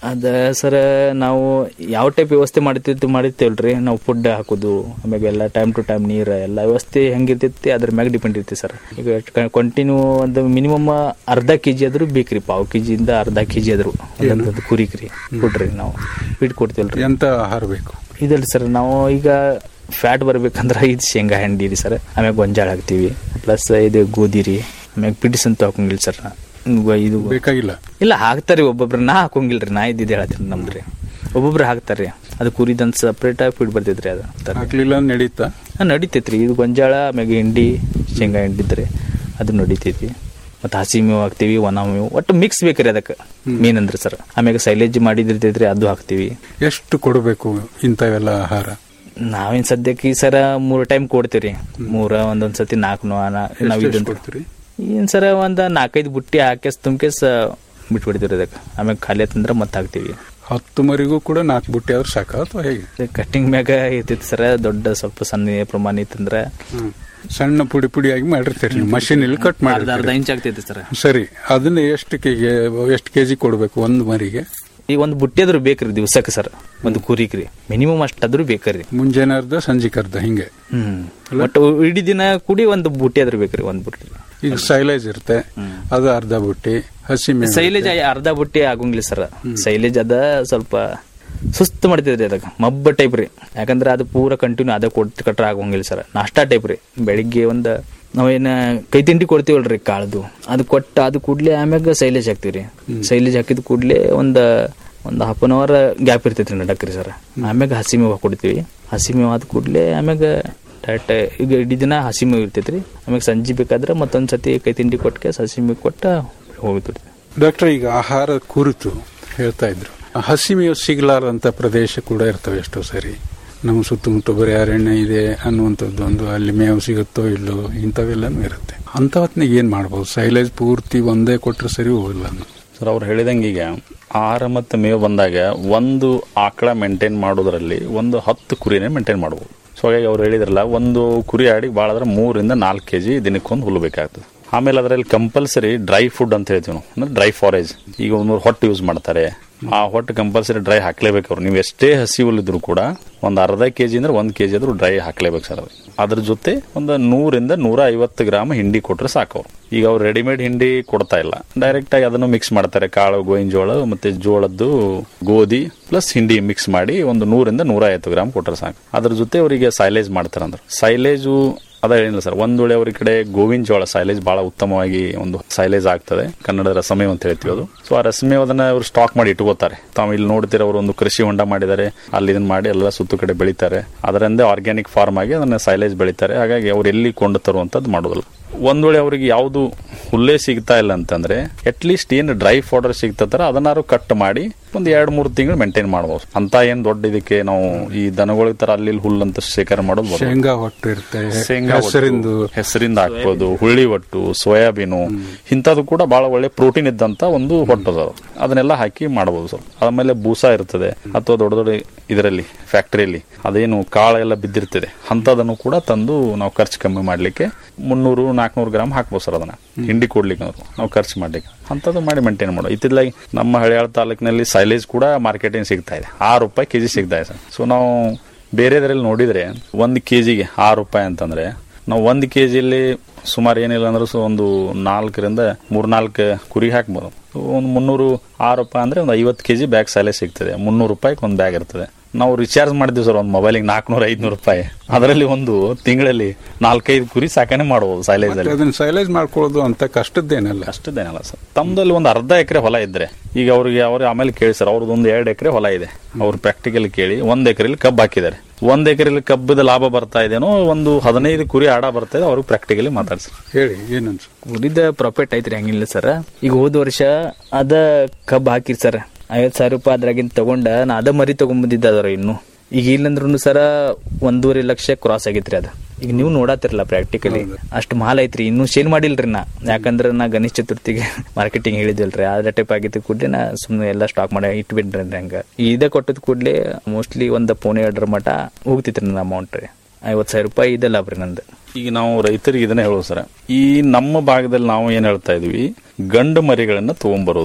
ಅದ ಸರ್ ನಾವು ಯಾವ ಟೈಪ್ ವ್ಯವಸ್ಥೆ ಮಾಡ್ತಿರ್ತೀವಿ ಮಾಡಿರ್ತೇವಲ್ರಿ ನಾವು ಫುಡ್ ಹಾಕೋದು ಆಮ್ಯಾಗ ಎಲ್ಲ ಟೈಮ್ ಟು ಟೈಮ್ ನೀರು ಎಲ್ಲ ವ್ಯವಸ್ಥೆ ಹೆಂಗಿರ್ತೈತಿ ಅದ್ರ ಮ್ಯಾಗ ಡಿಪೆಂಡ್ ಇರ್ತೀವಿ ಸರ್ ಈಗ ಕಂಟಿನ್ಯೂ ಒಂದು ಮಿನಿಮಮ್ ಅರ್ಧ ಕೆ ಜಿ ಆದ್ರೂ ಬೇಕ್ರಿ ಪಾವು ಕೆ ಜಿಯಿಂದ ಅರ್ಧ ಕೆ ಜಿ ಆದ್ರೂ ಒಂದೊಂದು ಕುರಿಕ್ರಿ ಕೊಡ್ರಿ ನಾವು ಫೀಡ್ ಕೊಡ್ತೀವಲ್ರಿ ಎಂತ ಆಹಾರ ಬೇಕು ಇದಲ್ರಿ ಸರ್ ನಾವು ಈಗ ಫ್ಯಾಟ್ ಬರ್ಬೇಕಂದ್ರೆ ಇದು ಶೇಂಗಾ ಹಂಡಿ ರೀ ಸರ್ ಆಮ್ಯಾಗ ಗೊಂಜಾಳ ಹಾಕ್ತೀವಿ ಪ್ಲಸ್ ಇದು ಗೋಧಿ ರೀ ಆಮ್ಯಾಗ ಪಿಡಿಸ್ ಅಂತ ಹಾಕಂಗಿಲ್ಲ ಸರ್ ಇದು ಬೇಕಾಗಿಲ್ಲ ಇಲ್ಲ ಹಾಕ್ತಾರಿ ಒಬ್ಬೊಬ್ರು ನಾ ಹಾಕೊಂಗಿಲ್ರಿ ನಾ ಇದ್ದಿದ್ದು ಹೇಳ್ತೀನಿ ನಮ್ದ್ರಿ ಒಬ್ಬೊಬ್ರು ಹಾಕ್ತಾರ್ರಿ ಅದು ಕುರಿದಂತ ಸಪ್ರೇಟ್ ಆಗಿ ಫೀಡ್ ಬರ್ತೈತ್ರಿ ಅದು ಹಾಕ್ಲಿಲ್ಲ ನಡೀತಾ ಹಾಂ ನಡಿತೈತ್ರಿ ಇದು ಗೊಂಜಾಳ ಆಮ್ಯಾಗ ಹಿಂಡಿ ಶೇಂಗಾ ಹಿಂಡಿದ್ರಿ ಅದು ನಡಿತೈತಿ ಮತ್ತು ಹಸಿ ಮೇವು ಹಾಕ್ತೀವಿ ಒಣ ಮೇವು ಒಟ್ಟು ಮಿಕ್ಸ್ ಬೇಕ್ರಿ ಅದಕ್ಕೆ ಮೇನ್ ಅಂದ್ರೆ ಸರ್ ಆಮ್ಯಾಗ ಸೈಲೇಜ್ ಮಾಡಿದಿರ್ತೈತ್ರಿ ಅದು ಹಾಕ್ತೀವಿ ಎಷ್ಟು ಕೊಡಬೇಕು ಇಂಥವೆಲ್ಲ ಆಹಾರ ನಾವೇನ್ ಸದ್ಯಕ್ಕೆ ಈ ಸರ ಮೂರ್ ಟೈಮ್ ಕೊಡ್ತೀವ್ರಿ ಮೂರ ಒಂದೊಂದ್ ಸತಿ ನಾಲ್ಕು ನಾವ್ ಎಷ್ಟು ಇದನ್ನ ಕೊಡ್ತೀರಿ ಏನ್ ಸರ ಒಂದ್ ನಾಲ್ಕೈದು ಬುಟ್ಟಿ ಹಾಕ್ಯಸ್ ತುಂಬ್ಕೆಸ್ ಬಿಟ್ಬಿಡ್ತೀವ್ರಿ ಅದಕ್ಕೆ ಆಮ್ಯಾಗ ಖಾಲಿ ಆತಂದ್ರ ಮತ್ತೆ ಹಾಕ್ತಿವಿ ಹತ್ತು ಮರಿಗೂ ಕೂಡ ನಾಲ್ಕು ಬುಟ್ಟಿ ಆದ್ರೆ ಸಾಕ ಅಥವಾ ಹೇಗೆ ಕಟ್ಟಿಂಗ್ ಮ್ಯಾಗ ಇರ್ತೈತಿ ಸರ ದೊಡ್ಡ ಸ್ವಲ್ಪ ಸಣ್ಣ ಪ್ರಮಾಣ ಇತ್ತಂದ್ರ ಹ್ಮ್. ಸಣ್ಣ ಪುಡಿ ಪುಡಿಯಾಗಿ ಮಾಡಿರ್ತೀರಿ ನೀವು ಮಷೀನ್ ಇಲ್ಲಿ ಕಟ್ ಅರ್ಧ ಅರ್ಧ ಮಾಡಿರ್ತೀರಿ ಇಂಚ್ ಆಗ್ತೈತಿ ಸರ್ ಸರಿ ಅದನ್ನ ಎಷ್ಟು ಕೆಜಿ ಎಷ್ಟು ಕೆಜಿ ಕೊಡಬೇಕು ಒಂದು ಮರಿಗೆ ಈ ಒಂದು ಬುಟ್ಟಿ ಆದ್ರೂ ಬೇಕ್ರಿ ದಿವ್ಸಕ್ಕೆ ಸರ್ ಒಂದು ಕುರಿಕ್ರಿ ಮಿನಿಮಮ್ ಅಷ್ಟಾದ್ರೂ ಬೇಕ್ರಿ ಮುಂಜಾನೆ ಅರ್ಧ ಸಂಜೆಗೆ ಅರ್ಧ ಹಿಂಗೆ ಹ್ಮ್ ಒಟ್ಟು ಇಡೀ ದಿನ ಕೂಡಿ ಒಂದು ಬುಟ್ಟಿ ಆದ್ರೂ ಬೇಕ್ರಿ ಒಂದ್ ಬುಟ್ಟಿ ಈಗ ಸೈಲೇಜ್ ಇರುತ್ತೆ ಅದು ಅರ್ಧ ಬುಟ್ಟಿ ಹಸಿ ಮೇವು ಸೈಲೇಜ್ ಅರ್ಧ ಬುಟ್ಟಿ ಆಗಂಗಿಲ್ಲ ಸರ್ ಸೈಲೇಜ್ ಅದ ಸ್ವಲ್ಪ ಸುಸ್ತು ಮಾಡ್ತಿದ್ರಿ ಅದಕ್ಕೆ ಮಬ್ಬ ಟೈಪ್ ರೀ ಯಾಕಂದ್ರೆ ಅದು ಪೂರ ಕಂಟಿನ್ಯೂ ಅದ ಕೊಟ್ಟು ಕಟ್ರ ಆಗಂಗಿಲ್ಲ ಸರ್ ನಾಷ್ಟಾ ಟೈಪ್ ರೀ ಬೆಳಿಗ್ಗೆ ಒಂದು ನಾವೇನ ಕೈ ತಿಂಡಿ ಕೊಡ್ತೀವಲ್ರಿ ಕಾಳ್ದು ಅದು ಕೊಟ್ಟ ಅದು ಕೂಡ್ಲೆ ಆಮ್ಯಾಗ ಸೈಲೇಜ್ ಹಾಕ್ತಿವ್ರಿ ಸೈಲೇಜ್ ಹಾಕಿದ ಕೂಡ್ಲೆ ಒಂದ್ ಒಂದ್ ಹಾಫ್ ಅನ್ ಅವರ್ ಗ್ಯಾಪ್ ಇರ್ತೈತ್ರಿ ನಡಕ್ರಿ ಸರ್ ಆಮ್ಯಾಗ ಹಸಿ ಮೇವು ಕೊಡ್ತೀವಿ ಹಸಿ ಮೇವು ಆದ ಕೂಡ್ಲೆ ಆಮ್ಯಾಗ ಡೈರೆಕ್ಟ್ ಈಗ ಇಡೀ ದಿನ ಹಸಿ ಮೇವು ಇರ್ತೈತ್ರಿ ಆಮ್ಯಾಗ ಸಂಜೆ ಬೇಕಾದ್ರೆ ಮತ್ತೊಂದ್ ಸತಿ ಕೈ ತಿಂಡಿ ಕೊಟ್ಟಕ್ಕೆ ಹಸಿ ಮೇವು ಕೊಟ್ಟ ಹೋಗ್ತಿರ್ತೀವಿ ಡಾಕ್ಟರ್ ಈಗ ಆಹಾರ ಕುರಿತು ಹೇಳ್ತಾ ಇದ್ರು ಹಸಿ ಮೇವು ಸಿಗಲಾರಂತ ಪ್ರದೇಶ ಕೂಡ ಇರ್ತವೆ ಎಷ್ಟೋ ಸರಿ ನಮ್ಮ ಸುತ್ತಮುತ್ತ ಬರೀ ಅರಣ್ಯ ಇದೆ ಅನ್ನುವಂಥದ್ದು ಒಂದು ಅಲ್ಲಿ ಮೇವು ಸಿಗುತ್ತೋ ಇಲ್ಲೋ ಇಂಥವೆಲ್ಲನೂ ಇರುತ್ತೆ ಅಂತ ಹೊತ್ತಿನಾಗ ಏನ್ ಮಾಡ್ಬೋದು ಸೈಲೇಜ್ ಪೂರ್ತಿ ಒಂದೇ ಕೊಟ್ರೆ ಸರಿ ಹೋಗಲ್ಲ ಸರ್ ಅವ್ರು ಹೇಳಿದಂಗೆ ಈಗ ಆಹಾರ ಮತ್ತು ಮೇವು ಬಂದಾಗ ಒಂದು ಆಕಳ ಮೇಂಟೈನ್ ಮಾಡೋದ್ರಲ್ಲಿ ಒಂದು ಹತ್ತು ಕುರಿನೇ ಮೇಂಟೈನ್ ಮಾಡ್ಬೋದು ಸೊ ಹಾಗಾಗಿ ಅವ್ರು ಹೇಳಿದ್ರಲ್ಲ ಒಂದು ಕುರಿ ಆಡಿಗೆ ಭಾಳ ಅಂದ್ರೆ ಮೂರಿಂದ ನಾಲ್ಕು ಕೆ ಜಿ ದಿನಕ್ಕೊಂದು ಹುಲ್ಲು ಬೇಕಾಗ್ತದೆ ಆಮೇಲೆ ಅದರಲ್ಲಿ ಕಂಪಲ್ಸರಿ ಡ್ರೈ ಫುಡ್ ಅಂತ ಹೇಳ್ತೀವಿ ನಾವು ಅಂದ್ರೆ ಡ್ರೈ ಫಾರೇಜ್ ಈಗ ಒಂದು ಹೊಟ್ಟು ಯೂಸ್ ಮಾಡ್ತಾರೆ ಆ ಹೊಟ್ಟು ಕಂಪಲ್ಸರಿ ಡ್ರೈ ಹಾಕ್ಲೇಬೇಕು ಅವ್ರು ನೀವು ಎಷ್ಟೇ ಹಸಿ ಹುಲ್ಲಿದ್ರು ಕೂಡ ಒಂದು ಅರ್ಧ ಕೆ ಜಿ ಅಂದ್ರೆ ಒಂದು ಕೆ ಜಿ ಆದ್ರೂ ಡ್ರೈ ಹಾಕ್ಲೇಬೇಕು ಸರ್ ಅದು ಅದ್ರ ಜೊತೆ ಒಂದು ನೂರಿಂದ ನೂರ ಐವತ್ತು ಗ್ರಾಮ್ ಹಿಂಡಿ ಕೊಟ್ರೆ ಸಾಕು ಅವ್ರು ಈಗ ಅವ್ರು ರೆಡಿಮೇಡ್ ಹಿಂಡಿ ಕೊಡ್ತಾ ಇಲ್ಲ ಡೈರೆಕ್ಟ್ ಆಗಿ ಅದನ್ನು ಮಿಕ್ಸ್ ಮಾಡ್ತಾರೆ ಕಾಳು ಗೋವಿನ ಜೋಳ ಮತ್ತೆ ಜೋಳದ್ದು ಗೋಧಿ ಪ್ಲಸ್ ಹಿಂಡಿ ಮಿಕ್ಸ್ ಮಾಡಿ ಒಂದು ನೂರಿಂದ ನೂರ ಐವತ್ತು ಗ್ರಾಮ್ ಕೊಟ್ರೆ ಸಾಕು ಅದ್ರ ಜೊತೆ ಅವರಿಗೆ ಸೈಲೇಜ್ ಮಾಡ್ತಾರೆ ಅಂದ್ರೆ ಸೈಲೇಜು ಅದ ಹೇಳಿಲ್ಲ ಸರ್ ಒಂದ್ ವೇಳೆ ಅವ್ರ ಕಡೆ ಗೋವಿನ ಜೋಳ ಸೈಲೇಜ್ ಬಹಳ ಉತ್ತಮವಾಗಿ ಒಂದು ಸೈಲೇಜ್ ಆಗ್ತದೆ ಕನ್ನಡದ ರಸಮೇವ್ ಅಂತ ಹೇಳ್ತೀವಿ ಅದು ಸೊ ಆ ರಸಮೇವ್ ಅದನ್ನ ಅವರು ಸ್ಟಾಕ್ ಮಾಡಿ ಇಟ್ಕೋತಾರೆ ತಾವು ಇಲ್ಲಿ ನೋಡ್ತೀರ ಅವರು ಒಂದು ಕೃಷಿ ಹೊಂಡ ಮಾಡಿದ್ದಾರೆ ಅಲ್ಲಿ ಇದನ್ನ ಮಾಡಿ ಎಲ್ಲ ಸುತ್ತು ಕಡೆ ಬೆಳಿತಾರೆ ಅದರಿಂದ ಆರ್ಗ್ಯಾನಿಕ್ ಫಾರ್ಮ್ ಆಗಿ ಅದನ್ನ ಸೈಲೇಜ್ ಬೆಳಿತಾರೆ ಹಾಗಾಗಿ ಅವ್ರು ಎಲ್ಲಿ ಕೊಂಡು ತರುವಂತದ್ದು ಮಾಡೋದಿಲ್ಲ ಒಂದ್ ವೇಳೆ ಅವ್ರಿಗೆ ಯಾವ್ದು ಹುಲ್ಲೇ ಸಿಗ್ತಾ ಇಲ್ಲ ಅಂತಂದ್ರೆ ಅಟ್ ಲೀಸ್ಟ್ ಏನ್ ಡ್ರೈ ಫಾಡರ್ ಸಿಗ್ತಾರ ಅದನ್ನಾರು ಕಟ್ ಮಾಡಿ ಒಂದ್ ಎರಡ್ ಮೂರು ತಿಂಗಳು ಮೇಂಟೈನ್ ಮಾಡಬಹುದು ಅಂತ ಏನ್ ದೊಡ್ಡ ಇದಕ್ಕೆ ನಾವು ಈ ದನಗಳಿಗೆ ತರ ಅಲ್ಲಿ ಇಲ್ಲಿ ಹುಲ್ಲು ಅಂತ ಶೇಖರಣೆ ಮಾಡೋದು ಬರೋಲ್ಲ. ಶೇಂಗಾ ಹೊಟ್ಟು ಇರುತ್ತೆ ಶೇಂಗಾ ಒಟ್ಟು, ಹೆಸರಿಂದು ಹೆಸರಿಂದ ಹಾಕ್ಬೋದು ಹುಳ್ಳಿ ಒಟ್ಟು ಸೋಯಾಬೀನು ಇಂಥದ್ದು ಕೂಡ ಬಹಳ ಒಳ್ಳೆ ಪ್ರೋಟೀನ್ ಇದ್ದಂತ ಒಂದು ಹೊಟ್ಟು ಅದಾವ ಅದನ್ನೆಲ್ಲ ಹಾಕಿ ಮಾಡಬಹುದು ಸರ್ ಆಮೇಲೆ ಬೂಸ ಇರ್ತದೆ ಅಥವಾ ದೊಡ್ಡ ದೊಡ್ಡ ಇದರಲ್ಲಿ ಫ್ಯಾಕ್ಟರಿಯಲ್ಲಿ ಅದೇನು ಕಾಳೆಲ್ಲ ಬಿದ್ದಿರ್ತದೆ ಅಂತದನ್ನು ಕೂಡ ತಂದು ನಾವು ಖರ್ಚು ಕಮ್ಮಿ ಮಾಡ್ಲಿಕ್ಕೆ ಮುನ್ನೂರು ನಾಲ್ಕನೂರು ಗ್ರಾಮ್ ಹಾಕ್ಬೋದು ಸರ್ ಅದನ್ನ ಹಿಂಡಿ ಕೊಡ್ಲಿಕ್ಕೆ ನಾವು ನಾವು ಖರ್ಚು ಮಾಡ್ಲಿಕ್ಕೆ ಅಂತದ್ದು ಮಾಡಿ ಮೇಂಟೈನ್ ಮಾಡೋ ಇತ್ತಿದ್ಲಾಗಿ ನಮ್ಮ ಹಳಿಯಾಳ ತಾಲೂಕಿನಲ್ಲಿ ಸೈಲೇಜ್ ಕೂಡ ಮಾರ್ಕೆಟಿಂಗ್ ಸಿಗ್ತಾ ಇದೆ ಆರು ರೂಪಾಯಿ ಕೆಜಿ ಸಿಗ್ತಾ ಇದೆ ಸರ್ ಸೊ ನಾವು ಬೇರೆದ್ರಲ್ಲಿ ನೋಡಿದ್ರೆ ಒಂದು ಕೆಜಿಗೆ ಆರು ರೂಪಾಯಿ ಅಂತಂದ್ರೆ ನಾವು ಒಂದು ಕೆಜಿಯಲ್ಲಿ ಸುಮಾರು ಏನಿಲ್ಲ ಅಂದ್ರೆ ಸೊ ಒಂದು ನಾಲ್ಕರಿಂದ ಮೂರ್ನಾಲ್ಕು ಕುರಿ ಹಾಕ್ಬೋದು ಒಂದು ಮುನ್ನೂರು ಆರು ರೂಪಾಯಿ ಅಂದ್ರೆ ಒಂದು ಐವತ್ತು ಕೆಜಿ ಬ್ಯಾಗ್ ಸಾಲೆ ಸಿಗ್ತದೆ ಮುನ್ನೂರು ರೂಪಾಯಿಗೆ ಒಂದು ಬ್ಯಾಗ್ ಇರ್ತದೆ ನಾವು ರಿಚಾರ್ಜ್ ಮಾಡಿದ್ವಿ ಸರ್ ಒಂದು ಮೊಬೈಲಿಗೆ ನಾಲ್ಕುನೂರ ಐದ್ನೂರು ರೂಪಾಯಿ ಅದರಲ್ಲಿ ಒಂದು ತಿಂಗಳಲ್ಲಿ ನಾಲ್ಕೈದು ಕುರಿ ಸಾಕಣೆ ಮಾಡಬಹುದು ಸೈಲೇಜ್ ಅಲ್ಲಿ ಅದನ್ನ ಸೈಲೇಜ್ ಮಾಡ್ಕೊಳ್ಳೋದು ಅಂತ ಕಷ್ಟದ್ದೇನಲ್ಲ ಅಷ್ಟದೇನಲ್ಲ ಸರ್ ತಮ್ಮದಲ್ಲಿ ಒಂದು ಅರ್ಧ ಎಕರೆ ಹೊಲ ಇದ್ರೆ ಈಗ ಅವ್ರಿಗೆ ಅವ್ರಿಗೆ ಆಮೇಲೆ ಕೇಳಿ ಸರ್ ಅವ್ರದ್ದು ಒಂದು ಎರಡು ಎಕರೆ ಹೊಲ ಇದೆ ಅವ್ರು ಪ್ರಾಕ್ಟಿಕಲ್ ಕೇಳಿ ಒಂದ್ ಎಕರೆಲಿ ಕಬ್ಬು ಹಾಕಿದ್ದಾರೆ ಒಂದ್ ಎಕರೆಲಿ ಕಬ್ಬದ ಲಾಭ ಬರ್ತಾ ಇದೆನೋ ಒಂದು ಹದಿನೈದು ಕುರಿ ಆಡ ಬರ್ತಾ ಇದೆ ಅವ್ರಿಗೆ ಪ್ರಾಕ್ಟಿಕಲಿ ಮಾತಾಡ್ಸಿ ಹೇಳಿ ಏನನ್ಸು ಉಳಿದ ಪ್ರಾಫಿಟ್ ಐತ್ರಿ ಹಂಗಿಲ್ಲ ಸರ್ ಈಗ ಹೋದ ವರ್ಷ ಅದ ಕಬ್ಬ್ ಹಾಕಿರಿ ಸರ್ ಐವತ್ ಸಾವಿರ ರೂಪಾಯಿ ಅದ್ರಾಗಿಂದ ತಗೊಂಡ ನಾ ಅದ ಮರಿ ತಗೊಂಬಂದಿದ್ದ ಅದರ ಇನ್ನು ಈಗ ಇಲ್ಲಂದ್ರೂ ಸರ ಒಂದೂವರೆ ಲಕ್ಷ ಕ್ರಾಸ್ ಆಗೈತ್ರಿ ಅದ ಈಗ ನೀವು ನೋಡತ್ತಿರಲ್ಲ ಪ್ರಾಕ್ಟಿಕಲಿ ಅಷ್ಟು ಮಾಲ್ ಐತ್ರಿ ಇನ್ನೂ ಸೇಲ್ ಮಾಡಿಲ್ರಿ ನಾ ಯಾಕಂದ್ರ ನಾ ಗಣೇಶ ಚತುರ್ಥಿಗೆ ಮಾರ್ಕೆಟಿಂಗ್ ಹೇಳಿದ್ವಲ್ರಿ ಅದ ಟೈಪ್ ಆಗಿದ್ದ ಕೂಡಲೇ ನಾ ಸುಮ್ಮನೆ ಎಲ್ಲ ಸ್ಟಾಕ್ ಮಾಡಿ ಇಟ್ಬಿಟ್ರಿ ಹಂಗ ಇದೇ ಕೊಟ್ಟದ ಕೂಡಲೇ ಮೋಸ್ಟ್ಲಿ ಒಂದ್ ಪೋನೆ ಎರಡರ ಮಟ ಹೋಗ್ತಿತ್ರಿ ನನ್ನ ಅಮೌಂಟ್ ರೀ ಐವತ್ ಸಾವಿರ ರೂಪಾಯಿ ಇದೆ ಲಾಭ ರೀ ನಂದು ಈಗ ನಾವು ರೈತರಿಗೆ ಇದನ್ನೇ ಹೇಳೋದು ಸರ್ ಈ ನಮ್ಮ ಭಾಗದಲ್ಲಿ ನಾವು ಏನ್ ಹೇಳ್ತಾ ಇದೀವಿ ಗಂಡು ಮರಿಗಳನ್ನ ತಗೊಂಡ್ಬರೋದು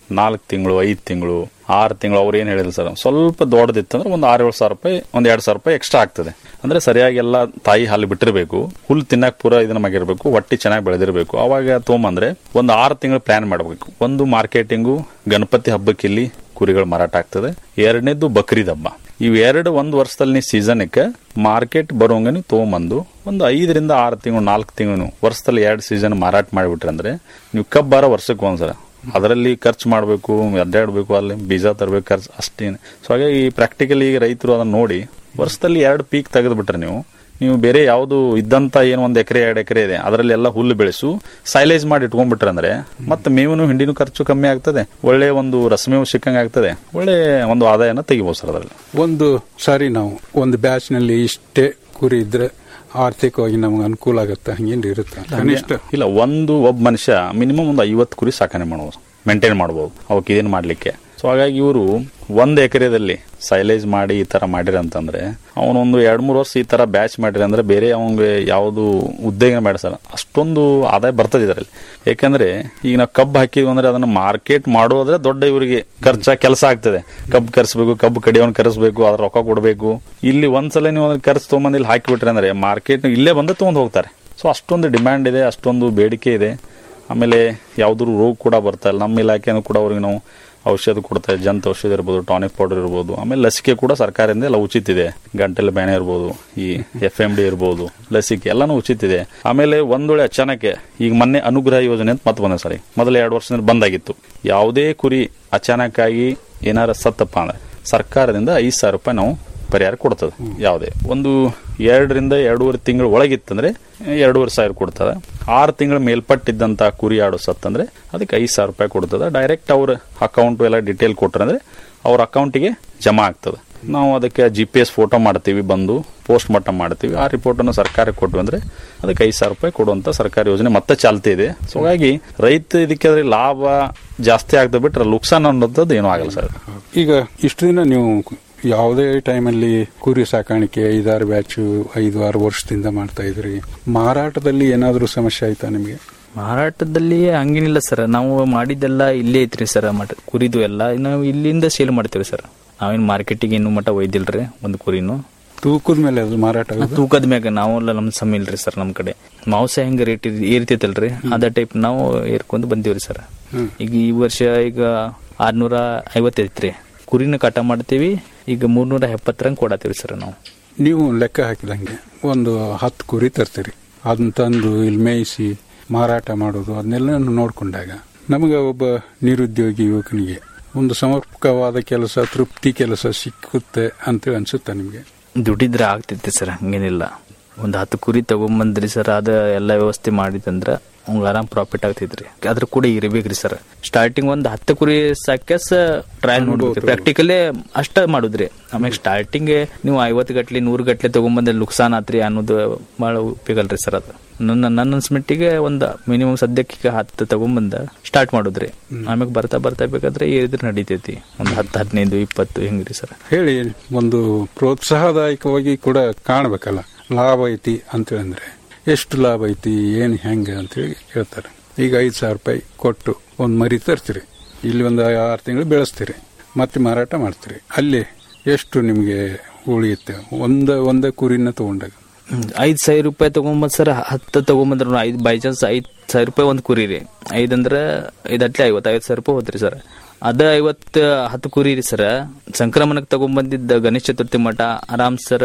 ನಾಲ್ಕು ತಿಂಗಳು ಐದು ತಿಂಗಳು ಆರು ತಿಂಗಳು ಅವ್ರು ಏನು ಹೇಳಿದ್ರು ಸರ್ ಸ್ವಲ್ಪ ದೊಡ್ಡದಿತ್ತು ಅಂದ್ರೆ ಒಂದು ಆರು ಏಳು ಸಾವಿರ ರೂಪಾಯಿ ಒಂದು ಎರಡು ಸಾವಿರ ರೂಪಾಯಿ ಎಕ್ಸ್ಟ್ರಾ ಆಗ್ತದೆ ಅಂದ್ರೆ ಸರಿಯಾಗಿ ಎಲ್ಲ ತಾಯಿ ಹಾಲು ಬಿಟ್ಟಿರಬೇಕು ಹುಲ್ಲು ತಿನ್ನಕ್ ಪೂರ ಇದನ್ನ ಆಗಿರ್ಬೇಕು ಹೊಟ್ಟಿ ಚೆನ್ನಾಗಿ ಬೆಳೆದಿರಬೇಕು ಅವಾಗ ತೊಗೊಂಬಂದ್ರೆ ಒಂದು ಆರು ತಿಂಗಳು ಪ್ಲಾನ್ ಮಾಡಬೇಕು ಒಂದು ಮಾರ್ಕೆಟಿಂಗು ಗಣಪತಿ ಹಬ್ಬಕ್ಕೆ ಇಲ್ಲಿ ಕುರಿಗಳು ಮಾರಾಟ ಆಗ್ತದೆ ಎರಡನೇದು ಬಕ್ರೀದ್ ಹಬ್ಬ ಇವೆರಡು ಒಂದು ವರ್ಷದಲ್ಲಿ ನೀವು ಸೀಸನ್ಕ್ಕೆ ಮಾರ್ಕೆಟ್ ಬರೋಂಗ ನೀವು ತೊಗೊಂಬಂದು ಒಂದು ಐದರಿಂದ ಆರು ತಿಂಗಳು ನಾಲ್ಕು ತಿಂಗಳು ವರ್ಷದಲ್ಲಿ ಎರಡು ಸೀಸನ್ ಮಾರಾಟ ಮಾಡಿಬಿಟ್ರೆ ಅಂದ್ರೆ ನೀವು ಕಬ್ಬಾರ ವರ್ಷಕ್ಕೆ ಒಂದ್ಸಲ ಅದರಲ್ಲಿ ಖರ್ಚು ಮಾಡಬೇಕು ಅಡ್ಡಾಡಬೇಕು ಅಲ್ಲಿ ಬೀಜ ತರಬೇಕು ಖರ್ಚು ಅಷ್ಟೇನು ಸೊ ಹಾಗಾಗಿ ಪ್ರಾಕ್ಟಿಕಲಿ ರೈತರು ಅದನ್ನ ನೋಡಿ ವರ್ಷದಲ್ಲಿ ಎರಡು ಪೀಕ್ ತೆಗೆದ್ಬಿಟ್ರೆ ನೀವು ನೀವು ಬೇರೆ ಯಾವುದು ಇದ್ದಂತ ಏನು ಒಂದು ಎಕರೆ ಎರಡು ಎಕರೆ ಇದೆ ಅದರಲ್ಲಿ ಎಲ್ಲ ಹುಲ್ಲು ಬೆಳೆಸು ಸೈಲೇಜ್ ಮಾಡಿ ಇಟ್ಕೊಂಡ್ಬಿಟ್ರೆ ಅಂದ್ರೆ ಮತ್ತೆ ಮೇವಿನ ಹಿಂಡಿನೂ ಖರ್ಚು ಕಮ್ಮಿ ಆಗ್ತದೆ ಒಳ್ಳೆ ಒಂದು ರಸಮೇವು ಸಿಕ್ಕಂಗೆ ಆಗ್ತದೆ ಒಳ್ಳೆ ಒಂದು ಆದಾಯನ ತೆಗಿಬೋದು ಸರ್ ಅದರಲ್ಲಿ ಒಂದು ಸಾರಿ ನಾವು ಒಂದು ಬ್ಯಾಚ್ ನಲ್ಲಿ ಇಷ್ಟೇ ಕುರಿ ಇದ್ರೆ ಆರ್ಥಿಕವಾಗಿ ನಮ್ಗೆ ಅನುಕೂಲ ಆಗುತ್ತೆ ಹಂಗೇನು ಇರುತ್ತೆ ಕನಿಷ್ಠ ಇಲ್ಲ ಒಂದು ಒಬ್ಬ ಮನುಷ್ಯ ಮಿನಿಮಮ್ ಒಂದು ಐವತ್ತು ಕುರಿ ಸಾಕಣೆ ಮಾಡ್ಬೋದು ಮೇಂಟೈನ್ ಮಾಡ್ಬೋದು ಅವಕ್ಕೆ ಇದೇನು ಮಾಡ್ಲಿಕ್ಕೆ ಸೊ ಹಾಗಾಗಿ ಇವರು ಒಂದ್ ಎಕರೆದಲ್ಲಿ ಸೈಲೇಜ್ ಮಾಡಿ ಈ ತರ ಮಾಡಿರ ಅಂತಂದ್ರೆ ಅವನೊಂದು ಎರಡ್ ಮೂರು ವರ್ಷ ಈ ತರ ಬ್ಯಾಚ್ ಮಾಡಿರ ಅಂದ್ರೆ ಬೇರೆ ಅವನಿಗೆ ಯಾವುದು ಉದ್ಯೋಗ ಬೇಡ ಸರ್ ಅಷ್ಟೊಂದು ಆದಾಯ ಬರ್ತದೆ ಇದರಲ್ಲಿ ಯಾಕಂದ್ರೆ ಈಗ ನಾವು ಕಬ್ಬು ಹಾಕಿದ್ವಿ ಅಂದ್ರೆ ಅದನ್ನ ಮಾರ್ಕೆಟ್ ಮಾಡೋದ್ರೆ ದೊಡ್ಡ ಇವರಿಗೆ ಖರ್ಚ ಕೆಲಸ ಆಗ್ತದೆ ಕಬ್ಬು ಕರ್ಸ್ಬೇಕು ಕಬ್ಬು ಕಡಿಯೋನ್ ಕರೆಸ್ಬೇಕು ಅದ್ರ ರೊಕ್ಕ ಕೊಡಬೇಕು ಇಲ್ಲಿ ಒಂದ್ಸಲ ನೀವು ಅದನ್ನ ಕರ್ಸ್ ತೊಗೊಂಬಂದು ಇಲ್ಲಿ ಹಾಕಿಬಿಟ್ರೆ ಅಂದ್ರೆ ಮಾರ್ಕೆಟ್ ಇಲ್ಲೇ ಬಂದು ತೊಗೊಂಡು ಹೋಗ್ತಾರೆ ಸೊ ಅಷ್ಟೊಂದು ಡಿಮ್ಯಾಂಡ್ ಇದೆ ಅಷ್ಟೊಂದು ಬೇಡಿಕೆ ಇದೆ ಆಮೇಲೆ ಯಾವ್ದಾದ್ರು ರೋಗ ಕೂಡ ಬರ್ತಾ ಇಲ್ಲ ನಮ್ಮ ಇಲಾಖೆನೂ ಕೂಡ ಅವ್ರಿಗೆ ನಾವು ಔಷಧ ಕೊಡ್ತಾ ಇದೆ ಜಂತ ಔಷಧ ಇರ್ಬೋದು ಟಾನಿಕ್ ಪೌಡರ್ ಇರ್ಬೋದು ಆಮೇಲೆ ಲಸಿಕೆ ಕೂಡ ಸರ್ಕಾರದಿಂದ ಎಲ್ಲ ಉಚಿತ ಇದೆ ಗಂಟೆಲ್ಲ ಬ್ಯಾನೆ ಇರ್ಬೋದು ಈ ಎಫ್ ಎಂ ಡಿ ಇರ್ಬೋದು ಲಸಿಕೆ ಎಲ್ಲಾನು ಉಚಿತ ಇದೆ ಆಮೇಲೆ ಒಂದ್ ವೇಳೆ ಅಚಾನಕ್ ಈಗ ಮೊನ್ನೆ ಅನುಗ್ರಹ ಯೋಜನೆ ಅಂತ ಮತ್ತೆ ಬಂದ ಸರಿ ಮೊದಲ ಎರಡು ವರ್ಷದಿಂದ ಬಂದಾಗಿತ್ತು ಯಾವುದೇ ಕುರಿ ಅಚಾನಕ್ ಆಗಿ ಏನಾರ ಸತ್ತಪ್ಪ ಅಂದ್ರೆ ಸರ್ಕಾರದಿಂದ ಐದು ಸಾವಿರ ರೂಪಾಯಿ ನಾವು ಪರಿಹಾರ ಕೊಡ್ತದೆ ಯಾವುದೇ ಒಂದು ಎರಡರಿಂದ ಎರಡೂವರೆ ತಿಂಗಳ ಒಳಗಿತ್ತಂದ್ರೆ ಎರಡೂವರೆ ಸಾವಿರ ಕೊಡ್ತದೆ ಆರು ತಿಂಗಳ ಮೇಲ್ಪಟ್ಟಿದ್ದಂತ ಕುರಿ ಆಡು ಸತ್ತಂದ್ರೆ ಅದಕ್ಕೆ ಐದು ಸಾವಿರ ರೂಪಾಯಿ ಕೊಡ್ತದೆ ಡೈರೆಕ್ಟ್ ಅವ್ರ ಅಕೌಂಟ್ ಎಲ್ಲ ಡಿಟೇಲ್ ಕೊಟ್ರಂದ್ರೆ ಅವ್ರ ಅಕೌಂಟಿಗೆ ಜಮಾ ಆಗ್ತದೆ ನಾವು ಅದಕ್ಕೆ ಜಿ ಪಿ ಎಸ್ ಫೋಟೋ ಮಾಡ್ತೀವಿ ಬಂದು ಪೋಸ್ಟ್ ಮಾರ್ಟಮ್ ಮಾಡ್ತೀವಿ ಆ ರಿಪೋರ್ಟ್ ಅನ್ನು ಸರ್ಕಾರಕ್ಕೆ ಕೊಟ್ಟು ಅಂದ್ರೆ ಅದಕ್ಕೆ ಐದು ಸಾವಿರ ರೂಪಾಯಿ ಕೊಡುವಂತ ಸರ್ಕಾರಿ ಯೋಜನೆ ಮತ್ತೆ ಚಾಲ್ತಿ ಇದೆ ಸೊ ಹಾಗಾಗಿ ರೈತ ಇದಕ್ಕೆ ಅದ್ರ ಲಾಭ ಜಾಸ್ತಿ ಆಗ್ತದೆ ಬಿಟ್ರೆ ಲುಕ್ಸಾನ್ ಅನ್ನೋದು ಏನೂ ಆಗಲ್ಲ ಸರ್ ಈಗ ಇಷ್ಟು ದಿನ ನೀವು ಯಾವುದೇ ಟೈಮಲ್ಲಿ ಕುರಿ ಸಾಕಾಣಿಕೆ ಐದಾರು ಬ್ಯಾಚು ಐದು ಆರು ವರ್ಷದಿಂದ ಮಾಡ್ತಾ ಇದ್ರಿ ಮಾರಾಟದಲ್ಲಿ ಏನಾದರೂ ಸಮಸ್ಯೆ ಆಯ್ತಾ ನಿಮಗೆ ಮಾರಾಟದಲ್ಲಿ ಹಂಗೇನಿಲ್ಲ ಸರ್ ನಾವು ಮಾಡಿದ್ದೆಲ್ಲ ಇಲ್ಲೇ ಐತ್ರಿ ಸರ್ ಮಟ ಕುರಿದು ಎಲ್ಲ ನಾವು ಇಲ್ಲಿಂದ ಸೇಲ್ ಮಾಡ್ತೀವಿ ಸರ್ ನಾವೇನು ಮಾರ್ಕೆಟಿಗೆ ಇನ್ನೂ ಮಟ್ಟ ಒಯ್ದಿಲ್ರಿ ಒಂದು ಕುರಿನು ತೂಕದ ಮೇಲೆ ಅದು ಮಾರಾಟ ಆಗೋದು ತೂಕದ ಮ್ಯಾಗ ನಾವೆಲ್ಲ ನಮ್ ಸಮ ಇಲ್ರಿ ಸರ್ ನಮ್ ಕಡೆ ಮಾಂಸ ಹೆಂಗ ರೇಟ್ ಏರ್ತೈತಲ್ರಿ ಅದ ಟೈಪ್ ನಾವು ಏರ್ಕೊಂಡ್ ಬಂದೀವ್ರಿ ಸರ್ ಈಗ ಈ ವರ್ಷ ಈಗ ಆರ್ನೂರ ಐವತ್ತೈತ್ರಿ ಕುರಿನ ಕಟ ಮಾಡ್ತೀವಿ ಈಗ ಮೂರ್ನೂರ ಎಪ್ಪತ್ತರಂಗ್ ಕೊಡತ್ತೀವಿ ಸರ್ ನಾವು ನೀವು ಲೆಕ್ಕ ಹಾಕಿದಂಗೆ ಒಂದು ಹತ್ತು ಕುರಿ ತರ್ತೀರಿ ಅದನ್ನ ತಂದು ಇಲ್ಲಿ ಮೇಯಿಸಿ ಮಾರಾಟ ಮಾಡೋದು ಅದನ್ನೆಲ್ಲ ನೋಡ್ಕೊಂಡಾಗ ನಮಗೆ ಒಬ್ಬ ನಿರುದ್ಯೋಗಿ ಯುವಕನಿಗೆ ಒಂದು ಸಮರ್ಪಕವಾದ ಕೆಲಸ ತೃಪ್ತಿ ಕೆಲಸ ಸಿಕ್ಕುತ್ತೆ ಅಂತ ಅನ್ಸುತ್ತೆ ನಿಮಗೆ ದುಡಿದ್ರೆ ಆಗ್ತೈತಿ ಸರ್ ಹಂಗೇನಿಲ್ಲ ಒಂದ್ ಹತ್ತು ಕುರಿ ತಗೊಂಬಂದ್ರಿ ಸರ್ ಅದ ಎಲ್ಲ ವ್ಯವಸ್ಥೆ ಮಾಡಿದಂದ್ರ ಅವ್ಗ ಆರಾಮ್ ಪ್ರಾಫಿಟ್ ಆಗ್ತೈತ್ರಿ ಅದ್ರ ಕೂಡ ಇರ್ಬೇಕ್ರಿ ಸರ್ ಸ್ಟಾರ್ಟಿಂಗ್ ಒಂದ್ ಹತ್ತು ಕುರಿ ಸಾಕ್ಯಾಸ ಟ್ರಯಲ್ ನೋಡ್ಬೇಕು ಪ್ರಾಕ್ಟಿಕಲೇ ಅಷ್ಟ ಮಾಡುದ್ರಿ ಆಮ್ಯಾಗ ಸ್ಟಾರ್ಟಿಂಗ್ ನೀವು ಐವತ್ತು ಗಟ್ಲೆ ನೂರು ಗಟ್ಲೆ ತಗೊಂಬಂದ್ರೆ ಲುಕ್ಸಾನ್ ಆತ್ರಿ ಅನ್ನೋದು ಬಹಳ ಉಪಯೋಗ ಅಲ್ರಿ ಸರ್ ಅದು ನನ್ನ ನನ್ನ ಅನ್ಸ್ಮಟ್ಟಿಗೆ ಒಂದ್ ಮಿನಿಮಮ್ ಸದ್ಯಕ್ಕೆ ಈಗ ಹತ್ತು ತಗೊಂಬಂದ ಸ್ಟಾರ್ಟ್ ಮಾಡುದ್ರಿ ಆಮ್ಯಾಗ ಬರ್ತಾ ಬರ್ತಾ ಬೇಕಾದ್ರೆ ಏರಿದ್ರೆ ನಡೀತೈತಿ ಒಂದ್ ಹತ್ತು ಹದಿನೈದು ಇಪ್ಪತ್ತು ಹಿಂಗ್ರಿ ಸರ್ ಹೇಳಿ ಒಂದು ಪ್ರೋತ್ಸಾಹದಾಯಕವಾಗಿ ಕೂಡ ಕಾಣಬೇಕಲ್ಲ ಲಾಭ ಐತಿ ಅಂತ ಅಂದ್ರೆ ಎಷ್ಟು ಲಾಭ ಐತಿ ಏನು ಹೆಂಗೆ ಅಂತೇಳಿ ಹೇಳ್ತಾರೆ ಈಗ ಐದು ಸಾವಿರ ರೂಪಾಯಿ ಕೊಟ್ಟು ಒಂದು ಮರಿ ತರ್ತೀರಿ ಇಲ್ಲಿ ಒಂದು ಆರು ತಿಂಗಳು ಬೆಳೆಸ್ತೀರಿ ಮತ್ತೆ ಮಾರಾಟ ಮಾಡ್ತೀರಿ ಅಲ್ಲಿ ಎಷ್ಟು ನಿಮಗೆ ಉಳಿಯುತ್ತೆ ಒಂದ ಒಂದ ಕುರಿನ ತಗೊಂಡಾಗ ಐದ್ ಸಾವಿರ ರೂಪಾಯಿ ತಗೊಂಬಂದ್ ಸರ್ ಹತ್ತು ತಗೊಂಬಂದ್ರ ಐದ್ ಬೈ ಚಾನ್ಸ್ ಐದ್ ಸಾವಿರ ರೂಪಾಯಿ ಒಂದ್ ಕುರಿ ರೀ ಐದ್ ಅಂದ್ರ ಐದ್ ಅಟ್ಲೆ ಐವತ್ ಐವತ್ ಸಾವಿರ ರೂಪಾಯಿ ಹೋತ್ರಿ ಸರ್ ಅದ ಐವತ್ ಹತ್ತು ಕುರಿ ರೀ ಸರ್ ಸಂಕ್ರಮಣಕ್ಕೆ ತಗೊಂಬಂದಿದ್ದ ಗಣೇಶ ಚತುರ್ಥಿ ಮಠ ಆರಾಮ್ ಸರ್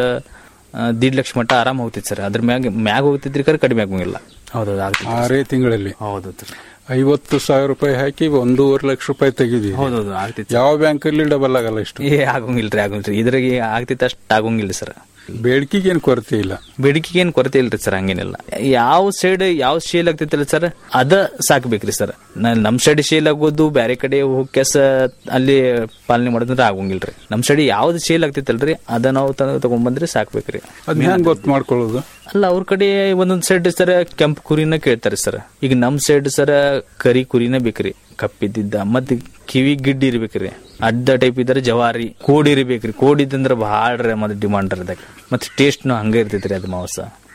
ದೀಡ್ ಲಕ್ಷ ಮಠ ಆರಾಮ್ ಹೋಗ್ತಿತ್ತು ಸರ್ ಅದ್ರ ಮ್ಯಾಗ ಮ್ಯಾಗ ಹೋಗ್ತಿದ್ರಿ ಕರೆ ಕಡಿಮೆ ಆಗಂಗಿಲ್ಲ ಹೌದೌದು ಆಗ್ತಿತ್ತು ಆರೇ ತಿಂಗಳಲ್ಲಿ ಹೌದೌದು ಐವತ್ತು ಸಾವಿರ ರೂಪಾಯಿ ಹಾಕಿ ಒಂದೂವರೆ ಲಕ್ಷ ರೂಪಾಯಿ ತೆಗಿದೀವಿ ಹೌದೌದು ಆಗ್ತಿತ್ತು ಯಾವ ಬ್ಯಾಂಕಲ್ಲಿ ಡಬಲ್ ಆಗಲ್ಲ ಇಷ್ಟು ಏ ಆಗಂಗಿಲ್ರಿ ಆಗಂಗಿಲ್ರಿ ಇದ್ರಾಗ ಆಗ್ತಿತ್ತು ಅಷ್ಟ್ ಆಗಂಗಿಲ್ಲ ಸರ್ ಬೇಡಿಕೆಗೆ ಏನು ಕೊರತೆ ಇಲ್ಲ ಬೇಡಿಕೆಗೆ ಏನ್ ಕೊರತೆ ಇಲ್ರಿ ಸರ್ ಹಂಗೇನಿಲ್ಲ ಯಾವ ಸೈಡ್ ಯಾವ ಶೇಲ್ ಆಗ್ತೈತಲ್ಲ ಸರ್ ಅದ ಸಾಕ್ಬೇಕ್ರಿ ಸರ್ ನಮ್ ಸೈಡ್ ಶೇಲ್ ಆಗೋದು ಬ್ಯಾರೆ ಕಡೆ ಹೋಗ್ಯಾಸ ಅಲ್ಲಿ ಪಾಲನೆ ಮಾಡೋದಂದ್ರೆ ಆಗಂಗಿಲ್ರಿ ನಮ್ ಸೈಡ್ ಯಾವ್ದು ಶೇಲ್ ಆಗ್ತೈತಲ್ರಿ ಅದ ನಾವು ತಗೊಂಡ್ಬಂದ್ರೆ ಸಾಕ್ಬೇಕ್ರಿ ಅದನ್ನ ಹೆಂಗ್ ಗೊತ್ತು ಮಾಡ್ಕೊಳ್ಳೋದು ಅಲ್ಲ ಅವ್ರ ಕಡೆ ಒಂದೊಂದ್ ಸೈಡ್ ಸರ್ ಕೆಂಪು ಕುರಿನ ಕೇಳ್ತಾರೆ ಸರ್ ಈಗ ನಮ್ ಸೈಡ್ ಸರ್ ಕರಿ ಕುರಿನ ಬೇಕ್ರಿ ಕಪ್ಪಿದ್ದಿದ್ದ ಮತ್ ಕಿವಿ ಗಿಡ್ಡಿ ಇರ್ಬೇಕ್ರಿ ಅಡ್ಡ ಟೈಪ್ ಇದ್ರೆ ಜವಾರಿ ಕೋಡಿ ಇರ್ಬೇಕ್ರಿ ಕೋಡಿ ಇದ್ದಂದ್ರ ಬಹಳ ರೀ ಮತ್ತೆ ಡಿಮಾಂಡ್ ಅದಕ್ಕೆ ಮತ್ತೆ ಟೇಸ್ಟ್ ಹಂಗ ಇರ್ತೈತ್ರಿ ಅದು ಮಾಂಸ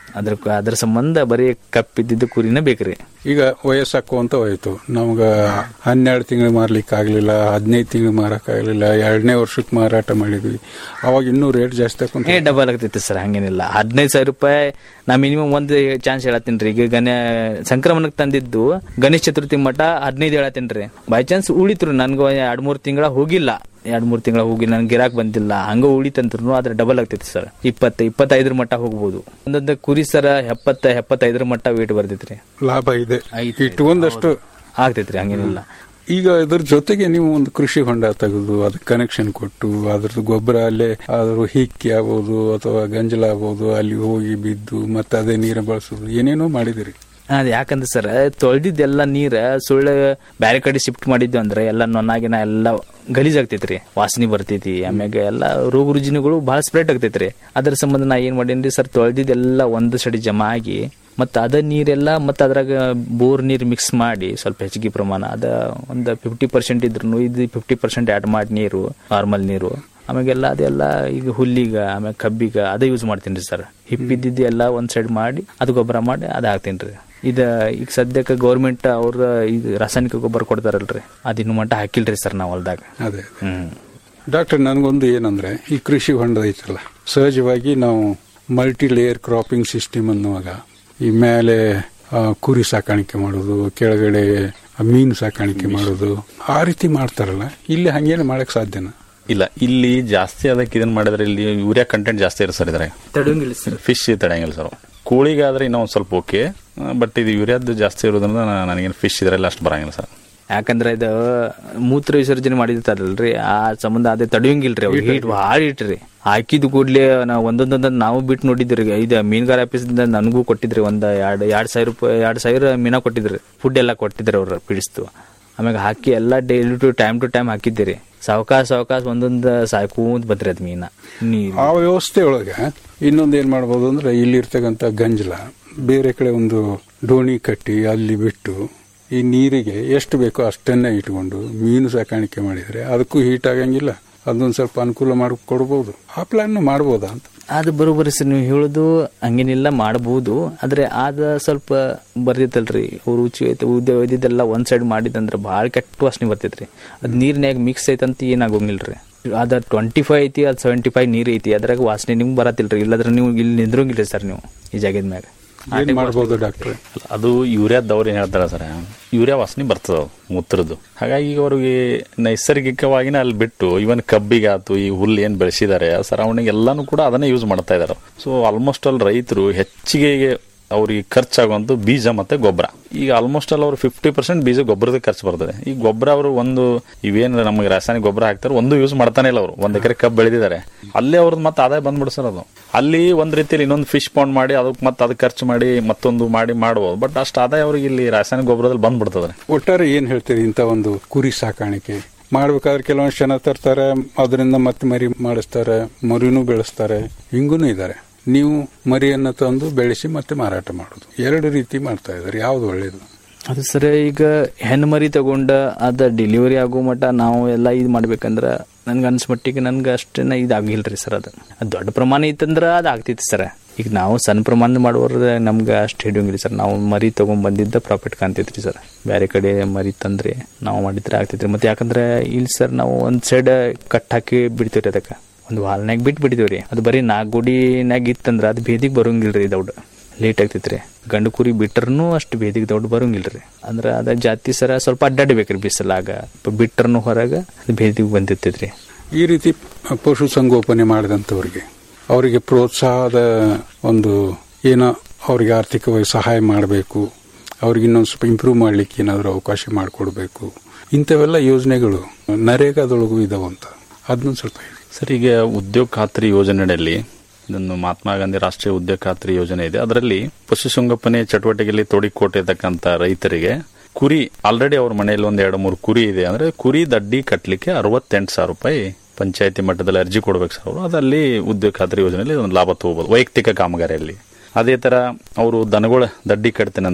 ಅದ್ರ ಅದ್ರ ಸಂಬಂಧ ಬರೀ ಕಪ್ಪಿದ್ದಿದ್ದು ಕುರಿನೇ ಬೇಕ್ರಿ ಈಗ ವಯಸ್ಸಾಕುವಂತ ಹೋಯ್ತು ನಮ್ಗ ಹನ್ನೆರಡು ತಿಂಗಳು ಮಾರ್ಲಿಕ್ಕೆ ಆಗ್ಲಿಲ್ಲ ಹದಿನೈದು ತಿಂಗಳು ಮಾರಕ್ ಆಗ್ಲಿಲ್ಲ ಎರಡನೇ ವರ್ಷಕ್ಕೆ ಮಾರಾಟ ಮಾಡಿದ್ವಿ ಅವಾಗ ಇನ್ನೂ ರೇಟ್ ಜಾಸ್ತಿ ಏ ಹಾಕೊಂತ ಡಬಲ್ ಆಗ್ತೈತಿ ಸರ್ ಹಂಗೇನಿಲ್ಲ ಹದಿನೈದು ಸಾವಿರ ರೂಪಾಯಿ ನಾ ಮಿನಿಮಮ್ ಒಂದು ಚಾನ್ಸ್ ಹೇಳತ್ತೀನಿ ರೀ ಈಗ ಗಣ ಸಂಕ್ರಮಣಕ್ಕೆ ತಂದಿದ್ದು ಗಣೇಶ ಚತುರ್ಥಿ ಮಠ ಹದಿನೈದು ಹೇಳತ್ತೀನಿ ರೀ ಬೈ ಚಾನ್ಸ್ ಉಳಿತ್ರು ನನ್ಗೆ ಎರಡ್ ಮೂರು ತಿಂಗಳ ಹೋಗಿಲ್ಲ ಎರಡ್ ಮೂರು ತಿಂಗಳ ಹೋಗಿ ನನ್ಗೆ ಗಿರಾಕ್ ಬಂದಿಲ್ಲ ಹಂಗ ಉಳಿತಂತ್ರು ಅದ್ರ ಡಬಲ್ ಆಗ್ತೈತಿ ಸರ್ ಇಪ್ಪತ್ತ ಇಪ್ಪತ್ತೈದರ ಮಟ್ಟ ಹೋಗ್ಬೋದು ಒಂದೊಂದು ಕುರಿ ಸರ ಎಪ್ಪತ್ತ ಎಪ್ಪತ್ತೈದರ ಮಟ್ಟ ವೇಟ್ ಬರ್ತೈತ್ರಿ ಲಾಭ ಇದೆ ಐತೆ. ಇಟ್ಕೊಂಡಷ್ಟು ಆಗ್ತೈತ್ರಿ ಹಂಗೇನಿಲ್ಲ ಈಗ ಇದ್ರ ಜೊತೆಗೆ ನೀವು ಒಂದು ಕೃಷಿ ಹೊಂಡ ತೆಗೆದು ಅದಕ್ಕೆ ಕನೆಕ್ಷನ್ ಕೊಟ್ಟು ಅದ್ರದ್ದು ಗೊಬ್ಬರ ಅಲ್ಲೇ ಅದ್ರ ಹಿಕ್ಕಿ ಆಗ್ಬೋದು ಅಥವಾ ಗಂಜಲ ಆಗ್ಬೋದು ಅಲ್ಲಿ ಹೋಗಿ ಬಿದ್ದು ಮತ್ತೆ ಅದೇ ನೀರು ಬಳಸೋದು ಏನೇನೋ ಮಾಡಿದಿರಿ ಅದ್ ಯಾಕಂದ್ರೆ ಸರ್ ತೊಳೆದಿದ್ದೆಲ್ಲ ನೀರ ಸುಳ್ಳು ಬ್ಯಾರೆ ಕಡೆ ಶಿಫ್ಟ್ ಮಾಡಿದ್ವಿ ಅಂದ್ರೆ ಎಲ್ಲ ನೊನ್ನಾಗಿನ ಎಲ್ಲ ಗಲೀಜ್ ಆಗ್ತೈತ್ರಿ ವಾಸನೆ ಬರ್ತೈತಿ ಆಮ್ಯಾಗ ಎಲ್ಲ ರೋಗ ರುಜಿನಗಳು ಬಹಳ ಸ್ಪ್ರೆಡ್ ಆಗ್ತೈತ್ರಿ ಅದ್ರ ಸಂಬಂಧ ನಾ ಏನ್ ಮಾಡೇನ್ರಿ ಸರ್ ತೊಳೆದಿದ್ದೆಲ್ಲ ಒಂದು ಸಡಿ ಜಮಾ ಆಗಿ ಮತ್ತ ಅದ ನೀರೆಲ್ಲ ಮತ್ತ ಅದ್ರಾಗ ಬೋರ್ ನೀರ್ ಮಿಕ್ಸ್ ಮಾಡಿ ಸ್ವಲ್ಪ ಹೆಚ್ಚಿಗೆ ಪ್ರಮಾಣ ಅದ ಒಂದು ಫಿಫ್ಟಿ ಪರ್ಸೆಂಟ್ ಇದ್ರು ಇದು ಫಿಫ್ಟಿ ಪರ್ಸೆಂಟ್ ಆಡ್ ಮಾಡಿ ನೀರು ನಾರ್ಮಲ್ ನೀರು ಆಮ್ಯಾಗೆಲ್ಲ ಅದೆಲ್ಲ ಈಗ ಹುಲ್ಲಿಗ ಆಮ್ಯಾಗ ಕಬ್ಬಿಗ ಅದೇ ಯೂಸ್ ಮಾಡ್ತೀನಿ ಸರ್ ಹಿಪ್ಪಿದ್ದಿದ್ದು ಎಲ್ಲ ಒಂದ್ ಸೈಡ್ ಮಾಡಿ ಅದು ಗೊಬ್ಬರ ಮಾಡಿ ಅದ ಹಾಕ್ತೀನಿ ರೀ ಇದ ಈಗ ಸದ್ಯಕ್ಕೆ ಗೌರ್ಮೆಂಟ್ ಅವ್ರ ಇದು ರಾಸಾಯನಿಕ ಗೊಬ್ಬರ ಕೊಡ್ತಾರಲ್ರಿ ಅದಿನ್ನು ಮಟ್ಟ ಹಾಕಿಲ್ರಿ ಸರ್ ನಾವು ಹೊಲ್ದಾಗ ಅದೇ ಹ್ಮ್ ಡಾಕ್ಟರ್ ನನಗೊಂದು ಏನಂದ್ರೆ ಈ ಕೃಷಿ ಹೊಂಡ ಐತಲ್ಲ ಸಹಜವಾಗಿ ನಾವು ಮಲ್ಟಿ ಲೇಯರ್ ಕ್ರಾಪಿಂಗ್ ಸಿಸ್ಟಮ್ ಅನ್ನುವಾಗ ಈ ಮೇಲೆ ಆ, ಕುರಿ ಸಾಕಾಣಿಕೆ ಮಾಡೋದು ಕೆಳಗಡೆ ಮೀನು ಸಾಕಾಣಿಕೆ ಮಾಡೋದು ಆ ರೀತಿ ಮಾಡ್ತಾರಲ್ಲ ಇಲ್ಲಿ ಹಂಗೇನು ಮಾಡಕ್ ಸಾಧ್ಯನಾ ಇಲ್ಲ ಇಲ್ಲಿ ಜಾಸ್ತಿ ಅದಕ್ಕೆ ಇದನ್ನ ಮಾಡಿದ್ರೆ ಇಲ್ಲಿ ಯೂರಿಯಾ ಕಂಟೆಂಟ್ ಜಾಸ್ತಿ ಇರುತ್ತೆ ಸರ್ ಇದ್ರಾಗ ತಡೆಯಂಗಿಲ್ಲ ಸರ್ ಫಿಶ್ ತಡೆಯಂಗಿಲ್ಲ ಸರ್ ಕೋಳಿಗಾದ್ರೆ ಇನ್ನೂ ಒಂದು ಸ್ವಲ್ಪ ಓಕೆ ಬಟ್ ಇದು ಯೂರಿಯಾದ್ದು ಜಾಸ್ತಿ ಇರೋದ್ರಿಂದ ನಾ- ನನಗೇನು ಫಿಶ್ ಇದ್ರಲ್ಲಿ ಅಷ್ಟು ಬರಂಗಿಲ್ಲ ಸರ್ ಯಾಕಂದ್ರೆ ಇದು ಮೂತ್ರ ವಿಸರ್ಜನೆ ಮಾಡಿರ್ತಾರಲ್ರಿ ಆ ಸಂಬಂಧ ಅದೇ ತಡೆಯಂಗಿಲ್ರಿ ಅವ್ರು ಹೀಟ್ ಭಾಳ ಇಟ್ರಿ ಹಾಕಿದ ಕೂಡ್ಲೆ ನಾವು ಒಂದೊಂದೊಂದ್ ನಾವು ಬಿಟ್ಟು ನೋಡಿದ್ರಿ ಇದು ಮೀನುಗಾರ ಆಫೀಸಿಂದ ನನಗೂ ಕೊಟ್ಟಿದ್ರಿ ಒಂದ್ ಎರಡ್ ಎರಡ್ ಸಾವಿರ ರೂಪಾಯಿ ಎರಡ್ ಸಾವಿರ ಮೀನಾ ಕೊಟ್ಟಿದ್ರಿ ಫುಡ್ ಎಲ್ಲ ಕೊಟ್ಟಿದ್ರಿ ಅವ್ರ ಪಿಡಿಸ್ತು ಆಮ್ಯಾಗ ಹಾಕಿ ಎಲ್ಲ daily two time two time ಹಾಕಿದ್ದೀರಿ ಸಾವಕಾಶ ಸಾವಕಾಶ ಒಂದೊಂದು ಸಾಯ್ಕೂಂತ ಬಂದ್ರಿ ಅದ್ ಮೀನ ನೀರು ಆ ವ್ಯವಸ್ಥೆ ಒಳಗೆ ಇನ್ನೊಂದು ಏನ್ ಮಾಡ್ಬೋದು ಅಂದ್ರೆ ಇಲ್ಲಿರ್ತಕ್ಕಂಥ ಗಂಜಲ ಬೇರೆ ಕಡೆ ಒಂದು ಡೋಣಿ ಕಟ್ಟಿ ಅಲ್ಲಿ ಬಿಟ್ಟು ಈ ನೀರಿಗೆ ಎಷ್ಟು ಬೇಕೋ ಅಷ್ಟನ್ನೇ ಇಟ್ಕೊಂಡು ಮೀನು ಸಾಕಾಣಿಕೆ ಮಾಡಿದ್ರೆ ಅದಕ್ಕೂ ಹೀಟ್ ಆಗಂಗಿಲ್ಲ ಅದೊಂದು ಸ್ವಲ್ಪ ಅನುಕೂಲ ಮಾಡಿ ಕೊಡ್ಬೋದು ಆ ಪ್ಲಾನ್ ಮಾಡ್ಬೋದಾ ಅಂತ ಅದು ಬರೋಬ್ಬರಿ ಸರ್ ನೀವು ಹೇಳುದು ಹಂಗೇನಿಲ್ಲ ಮಾಡಬಹುದು ಆದ್ರೆ ಅದ ಸ್ವಲ್ಪ ಬರ್ದಿತ್ತಲ್ರಿ ಅವ್ರು ರುಚಿ ಐತೆ ಉದ್ಯ ಒಯ್ದಿದ್ದೆಲ್ಲ ಒಂದ್ ಸೈಡ್ ಮಾಡಿದಂದ್ರೆ ಭಾಳ ಕೆಟ್ಟ ವಾಸನೆ ಬರ್ತೈತ್ರಿ ಅದ್ ನೀರ್ನ್ಯಾಗ ಮಿಕ್ಸ್ ಐತಂತ ಏನಾಗೋಂಗಿಲ್ರಿ ಅದ ಟ್ವೆಂಟಿ ಫೈವ್ ಐತಿ ಅದ್ ಸೆವೆಂಟಿ ಫೈವ್ ನೀರ್ ಐತಿ ಅದ್ರಾಗ ವಾಸನೆ ನಿಮ್ಗೆ ಬರತ್ತಿಲ್ರಿ ಇಲ್ಲದ್ರ ನೀವು ಇಲ್ಲಿ ನಿಂದ್ರಂಗಿಲ್ರಿ ಸರ್ ನೀವು ಈ ಜಾಗದ ಮ್ಯಾಗ ಏನ್ ಮಾಡ್ಬೋದು ಡಾಕ್ಟ್ರೆ ಅದು ಯೂರಿಯಾದವ್ರು ಏನ್ ಹೇಳ್ತಾರ ಸರ್ ಯೂರಿಯಾ ವಾಸನೆ ಬರ್ತದ ಅದು ಮೂತ್ರದ್ದು ಹಾಗಾಗಿ ಈಗ ಅವ್ರಿಗೆ ನೈಸರ್ಗಿಕವಾಗಿನ ಅಲ್ಲಿ ಬಿಟ್ಟು ಇವನ್ ಕಬ್ಬಿಗಾತು ಈ ಹುಲ್ಲು ಏನ್ ಬೆಳೆಸಿದ್ದಾರೆ ಸರೌಂಡಿಂಗ್ ಎಲ್ಲಾನು ಕೂಡ ಅದನ್ನೇ ಯೂಸ್ ಮಾಡ್ತಾ ಇದಾರೆ ಸೊ ಆಲ್ಮೋಸ್ಟ್ ಅಲ್ಲಿ ರೈತರು ಹೆಚ್ಚಿಗೆ ಅವ್ರಿಗೆ ಖರ್ಚಾಗುವಂತ ಬೀಜ ಮತ್ತೆ ಗೊಬ್ಬರ ಈಗ ಆಲ್ಮೋಸ್ಟ್ ಅಲ್ಲಿ ಅವ್ರು ಫಿಫ್ಟಿ ಪರ್ಸೆಂಟ್ ಬೀಜ ಗೊಬ್ಬರದ ಖರ್ಚು ಬರ್ತದೆ ಈ ಗೊಬ್ಬರ ಅವರು ಒಂದು ಇವೇನು ನಮಗೆ ರಾಸಾಯನಿಕ ಗೊಬ್ಬರ ಹಾಕ್ತಾರೆ ಒಂದು ಯೂಸ್ ಮಾಡ್ತಾನೆ ಇಲ್ಲ ಅವರು ಒಂದ್ ಎಕರೆ ಕಬ್ಬು ಬೆಳೆದಿದ್ದಾರೆ ಅಲ್ಲೇ ಅವ್ರದ್ದು ಮತ್ತೆ ಆದಾಯ ಬಂದ್ಬಿಡು ಸರ್ ಅದು ಅಲ್ಲಿ ಒಂದ್ ರೀತಿಯಲ್ಲಿ ಇನ್ನೊಂದು ಫಿಶ್ ಪಾಂಡ್ ಮಾಡಿ ಅದಕ್ಕೆ ಮತ್ತೆ ಅದಕ್ಕೆ ಖರ್ಚು ಮಾಡಿ ಮತ್ತೊಂದು ಮಾಡಿ ಮಾಡ್ಬೋದು ಬಟ್ ಅಷ್ಟು ಆದಾಯ ಅವ್ರಿಗೆ ಇಲ್ಲಿ ರಾಸಾಯನಿಕ ಗೊಬ್ಬರದಲ್ಲಿ ಬಂದ್ಬಿಡ್ತದೆ ಒಟ್ಟಾರೆ ಏನ್ ಹೇಳ್ತೀರಿ ಇಂಥ ಒಂದು ಕುರಿ ಸಾಕಾಣಿಕೆ ಮಾಡ್ಬೇಕಾದ್ರೆ ಕೆಲವೊಂದು ಜನ ತರ್ತಾರೆ ಅದರಿಂದ ಮತ್ತೆ ಮರಿ ಮಾಡಿಸ್ತಾರೆ ಮರಿನೂ ಬೆಳೆಸ್ತಾರೆ ಹಿಂಗೂ ಇದ್ದಾರೆ ನೀವು ಮರಿಯನ್ನ ತಂದು ಬೆಳೆಸಿ ಮತ್ತೆ ಮಾರಾಟ ಮಾಡೋದು ಎರಡು ರೀತಿ ಮಾಡ್ತಾ ಇದ್ದಾರೆ ಯಾವ್ದು ಒಳ್ಳೇದು ಅದು ಸರ್ ಈಗ ಹೆಣ್ಣು ಮರಿ ತಗೊಂಡ ಅದ ಡೆಲಿವರಿ ಆಗೋ ಮಟ್ಟ ನಾವು ಎಲ್ಲ ಇದು ಮಾಡ್ಬೇಕಂದ್ರ ನನ್ಗೆ ಅನ್ಸ್ ಮಟ್ಟಿಗೆ ನನ್ಗೆ ಅಷ್ಟೇನ ಇದಾಗಿಲ್ರಿ ಸರ್ ಅದು ಅದು ದೊಡ್ಡ ಪ್ರಮಾಣ ಇತ್ತಂದ್ರ ಅದು ಆಗ್ತೈತಿ ಸರ್ ಈಗ ನಾವು ಸಣ್ಣ ಪ್ರಮಾಣ ಮಾಡುವ್ರ ನಮ್ಗೆ ಅಷ್ಟು ಹಿಡಿಯಂಗಿಲ್ಲ ಸರ್ ನಾವು ಮರಿ ತಗೊಂಡ್ ಬಂದಿದ್ದ ಪ್ರಾಫಿಟ್ ಕಾಣ್ತೈತ್ರಿ ಸರ್ ಬೇರೆ ಕಡೆ ಮರಿ ತಂದ್ರೆ ನಾವು ಮಾಡಿದ್ರೆ ಆಗ್ತೈತ್ರಿ ಮತ್ತೆ ಯಾಕಂದ್ರೆ ಇಲ್ಲಿ ಸರ್ ನಾವು ಒಂದ್ ಸೈಡ್ ಕಟ್ ಹಾಕಿ ಬಿಡ್ತೀವ್ರಿ ಅದಕ್ಕೆ ಒಂದು ವಾಲ್ನಾಗ ಬಿಟ್ಟು ಬಿಡ್ತೀವ್ರಿ ಅದು ಬರೀ ನಾಲ್ಕು ಗುಡಿನಾಗ ಇತ್ತಂದ್ರ ಅದು ಬೇದಿಗೆ ಬರೋಂಗಿಲ್ರಿ ದೌಡ್ ಲೇಟ್ ಆಗ್ತೈತ್ರಿ ಗಂಡು ಕುರಿ ಬಿಟ್ರನು ಅಷ್ಟು ಬೇದಿಗೆ ದೊಡ್ಡ ಬರೋಂಗಿಲ್ರಿ ಅಂದ್ರ ಅದ ಜಾತಿ ಸರ ಸ್ವಲ್ಪ ಅಡ್ಡಾಡ್ಬೇಕ್ರಿ ಬಿಸಿಲಾಗ ಬಿಟ್ರನು ಹೊರಗ ಅದು ಬೇದಿಗೆ ಬಂದಿರ್ತೈತ್ರಿ ಈ ರೀತಿ ಪಶು ಸಂಗೋಪನೆ ಮಾಡಿದಂಥವ್ರಿಗೆ ಅವರಿಗೆ ಪ್ರೋತ್ಸಾಹದ ಒಂದು ಏನೋ ಅವರಿಗೆ ಆರ್ಥಿಕವಾಗಿ ಸಹಾಯ ಮಾಡಬೇಕು ಅವ್ರಿಗೆ ಇನ್ನೊಂದು ಸ್ವಲ್ಪ ಇಂಪ್ರೂವ್ ಮಾಡ್ಲಿಕ್ಕೆ ಏನಾದರೂ ಅವಕಾಶ ಮಾಡಿಕೊಡ್ಬೇಕು ಇಂಥವೆಲ್ಲ ಯೋಜನೆಗಳು ನರೇಗಾದೊಳಗೂ ಇದಾವಂತ ಅದನ್ನೊಂದು ಸ್ವಲ್ಪ ಹೇಳಿ ಸರ್ ಈಗ ಉದ್ಯೋಗ ಖಾತ್ರಿ ಯೋಜನೆಯಲ್ಲಿ ಇದನ್ನು ಮಹಾತ್ಮ ಗಾಂಧಿ ರಾಷ್ಟ್ರೀಯ ಉದ್ಯೋಗ ಖಾತ್ರಿ ಯೋಜನೆ ಇದೆ ಅದರಲ್ಲಿ ಪಶುಸಂಗೋಪನೆ ಚಟುವಟಿಕೆಯಲ್ಲಿ ತೊಡಗಿಕೊಂಡಿರ್ತಕ್ಕಂಥ ರೈತರಿಗೆ ಕುರಿ ಆಲ್ರೆಡಿ ಅವ್ರ ಮನೆಯಲ್ಲಿ ಒಂದ್ ಎರಡು ಮೂರು ಕುರಿ ಇದೆ ಅಂದ್ರೆ ಕುರಿ ದಡ್ಡಿ ಕಟ್ಟಲಿಕ್ಕೆ ಅರವತ್ತೆಂಟು ಸಾವಿರ ರೂಪಾಯಿ ಪಂಚಾಯತಿ ಮಟ್ಟದಲ್ಲಿ ಅರ್ಜಿ ಕೊಡ್ಬೇಕು ಸರ್ ಅವರು ಅದಲ್ಲಿ ಉದ್ಯೋಗ ಖಾತ್ರಿ ಯೋಜನೆಯಲ್ಲಿ ಒಂದು ಲಾಭ ತಗೋಬಹುದು ವೈಯಕ್ತಿಕ ಕಾಮಗಾರಿಯಲ್ಲಿ ಅದೇ ತರ ಅವರು ದನಗಳ ದಡ್ಡಿ ಕಟ್ತೇನೆ ಅಂದ್ರೆ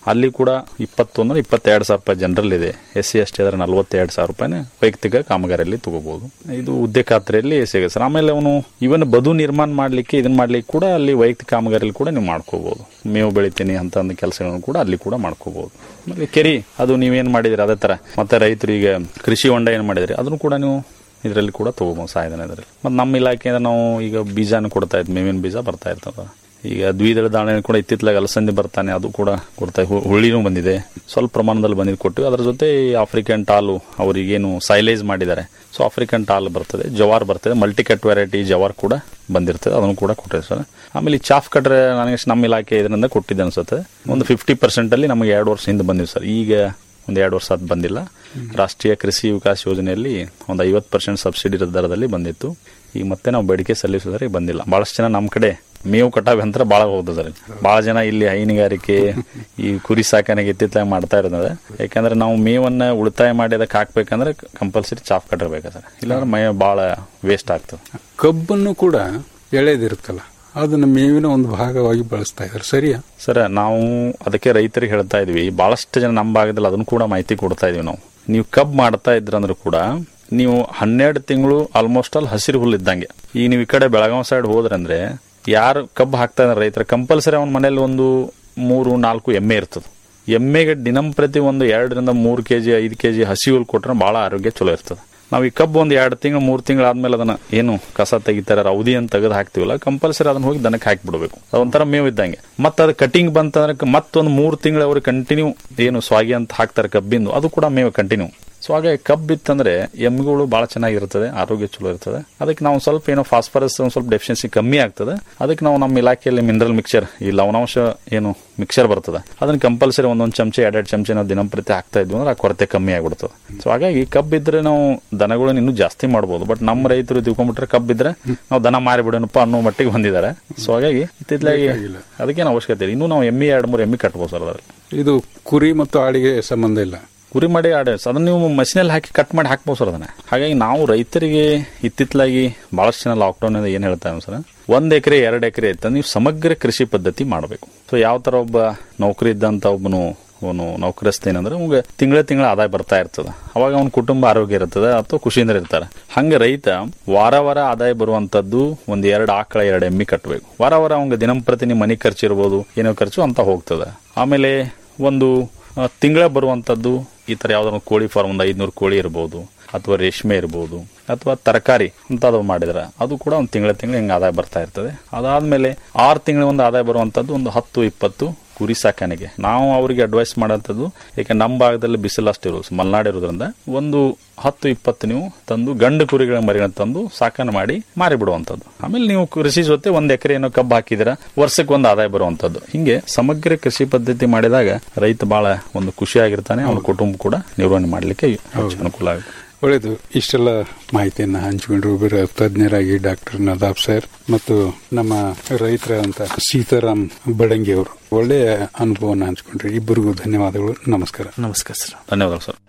ಅಲ್ಲಿ ಕೂಡ ಇಪ್ಪತ್ತೊಂದು ಇಪ್ಪತ್ತೆರಡು ಸಾವಿರ ರೂಪಾಯಿ ಜನರಲ್ ಇದೆ ಎಸ್ ಸಿ ಎಸ್ ಟಿ ಆದ್ರೆ ನಲವತ್ತೆರಡು ಸಾವಿರ ರೂಪಾಯಿನ ವೈಯಕ್ತಿಕ ಕಾಮಗಾರಿಯಲ್ಲಿ ತಗೋಬಹುದು ಇದು ಉದ್ಯೋಗ ಖಾತ್ರಿಯಲ್ಲಿ ಸಿಗುತ್ತೆ ಸರ್ ಆಮೇಲೆ ಅವನು ಇವನ್ ಬದು ನಿರ್ಮಾಣ ಮಾಡ್ಲಿಕ್ಕೆ ಇದನ್ನ ಮಾಡ್ಲಿಕ್ಕೆ ಕೂಡ ಅಲ್ಲಿ ವೈಯಕ್ತಿಕ ಕಾಮಗಾರಿಯಲ್ಲಿ ಕೂಡ ನೀವು ಮಾಡ್ಕೋಬಹುದು ಮೇವು ಬೆಳಿತೀನಿ ಅಂತ ಒಂದು ಕೆಲಸಗಳನ್ನು ಕೂಡ ಅಲ್ಲಿ ಕೂಡ ಮಾಡ್ಕೋಬಹುದು ಆಮೇಲೆ ಕೆರಿ ಅದು ನೀವೇನ್ ಮಾಡಿದ್ರಿ ಅದೇ ತರ ಮತ್ತೆ ರೈತರು ಈಗ ಕೃಷಿ ಹೊಂಡ ಏನ್ ಮಾಡಿದ್ರಿ ಅದನ್ನು ಕೂಡ ನೀವು ಇದರಲ್ಲಿ ಕೂಡ ತಗೋಬಹುದು ಸಹಾಯಧನ ಇದರಲ್ಲಿ ಮತ್ತೆ ನಮ್ಮ ಇಲಾಖೆಯಿಂದ ನಾವು ಈಗ ಬೀಜಾನು ಕೊಡ್ತಾ ಇದ್ವಿ ಮೇವಿನ ಬೀಜ ಬರ್ತಾ ಇರ್ತದ ಈಗ ದ್ವಿದಳ ಧಾನ್ಯ ಕೂಡ ಇತ್ತಿತ್ತಲಾಗ ಅಲಸಂದಿ ಬರ್ತಾನೆ ಅದು ಕೂಡ ಕೊಡ್ತಾ ಹು- ಹುಳಿನೂ ಬಂದಿದೆ ಸ್ವಲ್ಪ ಪ್ರಮಾಣದಲ್ಲಿ ಬಂದಿದ್ದು ಕೊಟ್ಟು ಅದರ ಜೊತೆ ಈ ಆಫ್ರಿಕನ್ ಟಾಲು ಅವರಿಗೇನು ಸೈಲೇಜ್ ಮಾಡಿದ್ದಾರೆ ಸೊ ಆಫ್ರಿಕನ್ ಟಾಲ್ ಬರ್ತದೆ ಜವಾರ್ ಬರ್ತದೆ ಮಲ್ಟಿಕಟ್ ವೆರೈಟಿ ಜವಾರ್ ಕೂಡ ಬಂದಿರ್ತದೆ ಅದನ್ನು ಕೂಡ ಕೊಟ್ಟಿದೆ ಸರ್ ಆಮೇಲೆ ಈ ಚಾಫ್ ಕಟ್ರೆ ನನಗೆ ನಮ್ಮ ಇಲಾಖೆ ಇದರಿಂದ ಕೊಟ್ಟಿದ್ದೆ ಅನ್ಸುತ್ತೆ ಒಂದು ಫಿಫ್ಟಿ ಪರ್ಸೆಂಟ್ ಅಲ್ಲಿ ನಮಗೆ ಎರಡು ವರ್ಷ ಹಿಂದೆ ಬಂದಿದೆ ಸರ್ ಈಗ ಒಂದು ಎರಡು ವರ್ಷ ಅದು ಬಂದಿಲ್ಲ ರಾಷ್ಟ್ರೀಯ ಕೃಷಿ ವಿಕಾಸ ಯೋಜನೆಯಲ್ಲಿ ಒಂದು ಐವತ್ತು ಪರ್ಸೆಂಟ್ ಸಬ್ಸಿಡಿ ದರದಲ್ಲಿ ಬಂದಿತ್ತು ಈಗ ಮತ್ತೆ ನಾವು ಬೇಡಿಕೆ ಸಲ್ಲಿಸಿದ್ರೆ ಈಗ ಬಂದಿಲ್ಲ ಬಹಳಷ್ಟು ಜನ ನಮ್ಮ ಕಡೆ ಮೇವು ಕಟಾವ್ ಯಂತ್ರ ಭಾಳ ಹೋಗ್ತದೆ ಬಹಳ ಜನ ಇಲ್ಲಿ ಹೈನುಗಾರಿಕೆ ಈ ಕುರಿ ಸಾಕಾಣಿಕೆ ಇತ್ತಿತ್ತಲಾಗಿ ಮಾಡ್ತಾ ಇರೋದ್ರೆ ಯಾಕಂದ್ರೆ ನಾವು ಮೇವನ್ನ ಉಳಿತಾಯ ಮಾಡಿ ಅದಕ್ಕೆ ಹಾಕ್ಬೇಕಂದ್ರೆ ಕಂಪಲ್ಸರಿ ಚಾಫ್ ಕಟ್ಟಿರ್ಬೇಕು ಸರ್ ಇಲ್ಲಾಂದ್ರೆ ಮೈ ಭಾಳ ವೇಸ್ಟ್ ಆಗ್ತದೆ ಕಬ್ಬನ್ನು ಕೂಡ ಎಳೆದಿರುತ್ತಲ್ಲ ಅದನ್ನ ಮೇವಿನ ಒಂದು ಭಾಗವಾಗಿ ಬಳಸ್ತಾ ಇದ್ದಾರೆ ಸರಿಯಾ ಸರ್ ನಾವು ಅದಕ್ಕೆ ರೈತರಿಗೆ ಹೇಳ್ತಾ ಇದೀವಿ ಬಹಳಷ್ಟು ಜನ ನಮ್ಮ ಭಾಗದಲ್ಲಿ ಅದನ್ನು ಕೂಡ ಮಾಹಿತಿ ಕೊಡ್ತಾ ಇದೀವಿ ನಾವು ನೀವು ಕಬ್ ಮಾಡ್ತಾ ಇದ್ರಂದ್ರೂ ಕೂಡ ನೀವು ಹನ್ನೆರಡು ತಿಂಗಳು ಆಲ್ಮೋಸ್ಟ್ ಅಲ್ಲಿ ಹಸಿರು ಹುಲ್ಲು ಇದ್ದಂಗೆ ಈಗ ನೀವು ಈ ಕಡೆ ಬೆಳಗಾವಿ ಸೈಡ್ ಹೋದ್ರಂದ್ರೆ ಯಾರು ಕಬ್ಬು ಹಾಕ್ತಾ ಇದ್ದಾರೆ ರೈತರ ಕಂಪಲ್ಸರಿ ಅವನ ಮನೇಲಿ ಒಂದು ಮೂರು ನಾಲ್ಕು ಎಮ್ಮೆ ಇರ್ತದೆ ಎಮ್ಮೆಗೆ ದಿನಂಪ್ರತಿ ಒಂದು ಎರಡರಿಂದ ಮೂರು ಕೆಜಿ ಐದು ಕೆಜಿ ಹಸಿ ಹುಲ್ಲು ಕೊಟ್ರೆ ಬಹಳ ಆರೋಗ್ಯ ಚಲೋ ಇರ್ತದೆ ನಾವು ಈ ಕಬ್ಬು ಒಂದು ಎರಡು ತಿಂಗಳು ಮೂರು ತಿಂಗಳು ಆದ್ಮೇಲೆ ಅದನ್ನ ಏನು ಕಸ ತೆಗಿತಾರೆ ಅವಧಿ ಅಂತ ತೆಗೆದು ಹಾಕ್ತಿವಲ್ಲ ಕಂಪಲ್ಸರಿ ಅದನ್ನ ಹೋಗಿ ದನಕ್ಕೆ ಹಾಕಿಬಿಡ್ಬೇಕು ಅದೊಂಥರ ಮೇವು ಇದ್ದಂಗೆ ಮತ್ತೆ ಅದು ಕಟಿಂಗ್ ಬಂತಂದ್ರೆ ಮತ್ತೊಂದು ಮೂರು ತಿಂಗಳು ಅವ್ರಿಗೆ ಕಂಟಿನ್ಯೂ ಏನು ಸ್ವಾಗಿ ಅಂತ ಹಾಕ್ತಾರೆ ಕಬ್ಬಿಂದು ಅದು ಕೂಡ ಮೇವು ಕಂಟಿನ್ಯೂ ಸೊ ಹಾಗೆ ಕಬ್ಬು ಇತ್ತಂದ್ರೆ ಎಮ್ಮೆಗಳು ಬಹಳ ಚೆನ್ನಾಗಿರ್ತದೆ ಆರೋಗ್ಯ ಚಲೋ ಇರ್ತದೆ ಅದಕ್ಕೆ ನಾವು ಸ್ವಲ್ಪ ಏನೋ ಫಾಸ್ಫರಸ್ ಒಂದು ಸ್ವಲ್ಪ ಡೆಫಿಷಿಯನ್ಸಿ ಕಮ್ಮಿ ಆಗ್ತದೆ ಅದಕ್ಕೆ ನಾವು ನಮ್ಮ ಇಲಾಖೆಯಲ್ಲಿ ಮಿನರಲ್ ಮಿಕ್ಸರ್ ಈ ಲವಣಾಂಶ ಏನು ಮಿಕ್ಸರ್ ಬರ್ತದೆ ಅದನ್ನ ಕಂಪಲ್ಸರಿ ಒಂದೊಂದು ಚಮಚ ಎರಡೆರಡು ಚಮಚ ನಾವು ದಿನಂಪ್ರತಿ ಹಾಕ್ತಾ ಇದ್ವಿ ಅಂದ್ರೆ ಆ ಕೊರತೆ ಕಮ್ಮಿ ಆಗ್ಬಿಡ್ತದೆ ಸೊ ಹಾಗಾಗಿ ಕಬ್ಬು ಇದ್ರೆ ನಾವು ದನಗಳನ್ನ ಇನ್ನೂ ಜಾಸ್ತಿ ಮಾಡ್ಬೋದು ಬಟ್ ನಮ್ಮ ರೈತರು ತಿಳ್ಕೊಂಡ್ಬಿಟ್ರೆ ಕಬ್ಬು ಇದ್ರೆ ನಾವು ದನ ಮಾರಿಬಿಡೋಣಪ್ಪ ಅನ್ನೋ ಮಟ್ಟಿಗೆ ಬಂದಿದ್ದಾರೆ ಸೊ ಹಾಗಾಗಿ ಇತ್ತಿತ್ತಲಾಗಿ ಅದಕ್ಕೇನು ಅವಶ್ಯಕತೆ ಇಲ್ಲ ಇನ್ನೂ ನಾವು ಎಮ್ಮೆ ಎರಡು ಮೂರು ಎಮ್ಮೆ ಕಟ್ಬೋದು ಸರ್ ಅದರಲ್ಲಿ ಇದು ಕುರಿ ಮತ್ತು ಆಡಿಗೆ ಸಂಬಂಧ ಇಲ್ಲ ಕುರಿ ಮಾಡಿ ಆಡ ಅದನ್ನ ನೀವು ಮಷಿನಲ್ಲಿ ಹಾಕಿ ಕಟ್ ಮಾಡಿ ಹಾಕ್ಬೋದು ಸರ್ ಅದನ್ನ ಹಾಗಾಗಿ ನಾವು ರೈತರಿಗೆ ಇತ್ತಿತ್ತಲಾಗಿ ಬಹಳಷ್ಟು ಜನ ಲಾಕ್ಡೌನ್ ಏನ್ ಹೇಳ್ತಾ ಸರ್ ಒಂದ್ ಎಕರೆ ಎರಡು ಎಕರೆ ಇತ್ತ ನೀವು ಸಮಗ್ರ ಕೃಷಿ ಪದ್ಧತಿ ಮಾಡಬೇಕು ಸೊ ಯಾವ ತರ ಒಬ್ಬ ನೌಕರಿ ಇದ್ದಂತ ಒಬ್ಬನು ಅವನು ನೌಕರಸ್ಥ ಏನಂದ್ರೆ ಅವ್ಗೆ ತಿಂಗಳ ತಿಂಗಳ ಆದಾಯ ಬರ್ತಾ ಇರ್ತದ ಅವಾಗ ಅವನ ಕುಟುಂಬ ಆರೋಗ್ಯ ಇರ್ತದೆ ಅಥವಾ ಖುಷಿಯಿಂದ ಇರ್ತಾರೆ ಹಂಗೆ ರೈತ ವಾರ ವಾರ ಆದಾಯ ಬರುವಂತದ್ದು ಒಂದ್ ಎರಡು ಆಕಳ ಎರಡು ಎಮ್ಮಿ ಕಟ್ಟಬೇಕು ವಾರ ವಾರ ಅವ್ಗೆ ದಿನಂಪ್ರತಿ ನಿಮ್ಮ ಮನೆ ಖರ್ಚು ಇರ್ಬೋದು ಏನೋ ಖರ್ಚು ಅಂತ ಹೋಗ್ತದೆ ಆಮೇಲೆ ಒಂದು ತಿಂಗಳ ಬರುವಂತದ್ದು ಈ ತರ ಯಾವ್ದಾದ್ರು ಕೋಳಿ ಫಾರ್ಮ್ ಒಂದು ಐದ್ನೂರು ಕೋಳಿ ಇರ್ಬೋದು ಅಥವಾ ರೇಷ್ಮೆ ಇರ್ಬೋದು ಅಥವಾ ತರಕಾರಿ ಅಂತದ್ದು ಮಾಡಿದ್ರೆ ಅದು ಕೂಡ ಒಂದು ತಿಂಗಳ ತಿಂಗಳು ಹಿಂಗೆ ಆದಾಯ ಬರ್ತಾ ಇರ್ತದೆ ಅದಾದ್ಮೇಲೆ ಆರು ತಿಂಗಳ ಒಂದು ಆದಾಯ ಬರುವಂತದ್ದು ಒಂದು ಹತ್ತು ಇಪ್ಪತ್ತು ಕುರಿ ಸಾಕಾಣಿಕೆ ನಾವು ಅವರಿಗೆ ಅಡ್ವೈಸ್ ಮಾಡೋಂಥದ್ದು ಯಾಕೆ ನಮ್ಮ ಭಾಗದಲ್ಲಿ ಬಿಸಿಲು ಅಷ್ಟು ಇರೋದು ಮಲೆನಾಡು ಇರೋದ್ರಿಂದ ಒಂದು ಹತ್ತು ಇಪ್ಪತ್ತು ನೀವು ತಂದು ಗಂಡು ಕುರಿಗಳ ಮರಿಗಳನ್ನ ತಂದು ಸಾಕಣೆ ಮಾಡಿ ಮಾರಿ ಬಿಡುವಂಥದ್ದು ಆಮೇಲೆ ನೀವು ಕೃಷಿ ಜೊತೆ ಒಂದ್ ಎಕರೆ ಏನೋ ಕಬ್ಬು ಹಾಕಿದಿರ ವರ್ಷಕ್ಕೆ ಒಂದು ಆದಾಯ ಬರುವಂತದ್ದು ಹಿಂಗೆ ಸಮಗ್ರ ಕೃಷಿ ಪದ್ಧತಿ ಮಾಡಿದಾಗ ರೈತ ಬಹಳ ಒಂದು ಖುಷಿಯಾಗಿರ್ತಾನೆ ಅವನ ಕುಟುಂಬ ಕೂಡ ನಿರ್ವಹಣೆ ಮಾಡಲಿಕ್ಕೆ ಅನುಕೂಲ ಆಗುತ್ತೆ ಒಳ್ಳೆಯದು ಇಷ್ಟೆಲ್ಲ ಮಾಹಿತಿಯನ್ನು ಹಂಚಿಕೊಂಡ್ರು ಒಬ್ಬರ ತಜ್ಞರಾಗಿ ಡಾಕ್ಟರ್ ನದಾಬ್ ಸರ್ ಮತ್ತು ನಮ್ಮ ರೈತರಾದಂತ ಸೀತಾರಾಮ್ ಬಡಂಗಿ ಅವರು ಒಳ್ಳೆಯ ಅನುಭವವನ್ನು ಹಂಚಿಕೊಂಡ್ರಿ ಇಬ್ಬರಿಗೂ ಧನ್ಯವಾದಗಳು ನಮಸ್ಕಾರ ನಮಸ್ಕಾರ ಸರ್ ಧನ್ಯವಾದಗಳು ಸರ್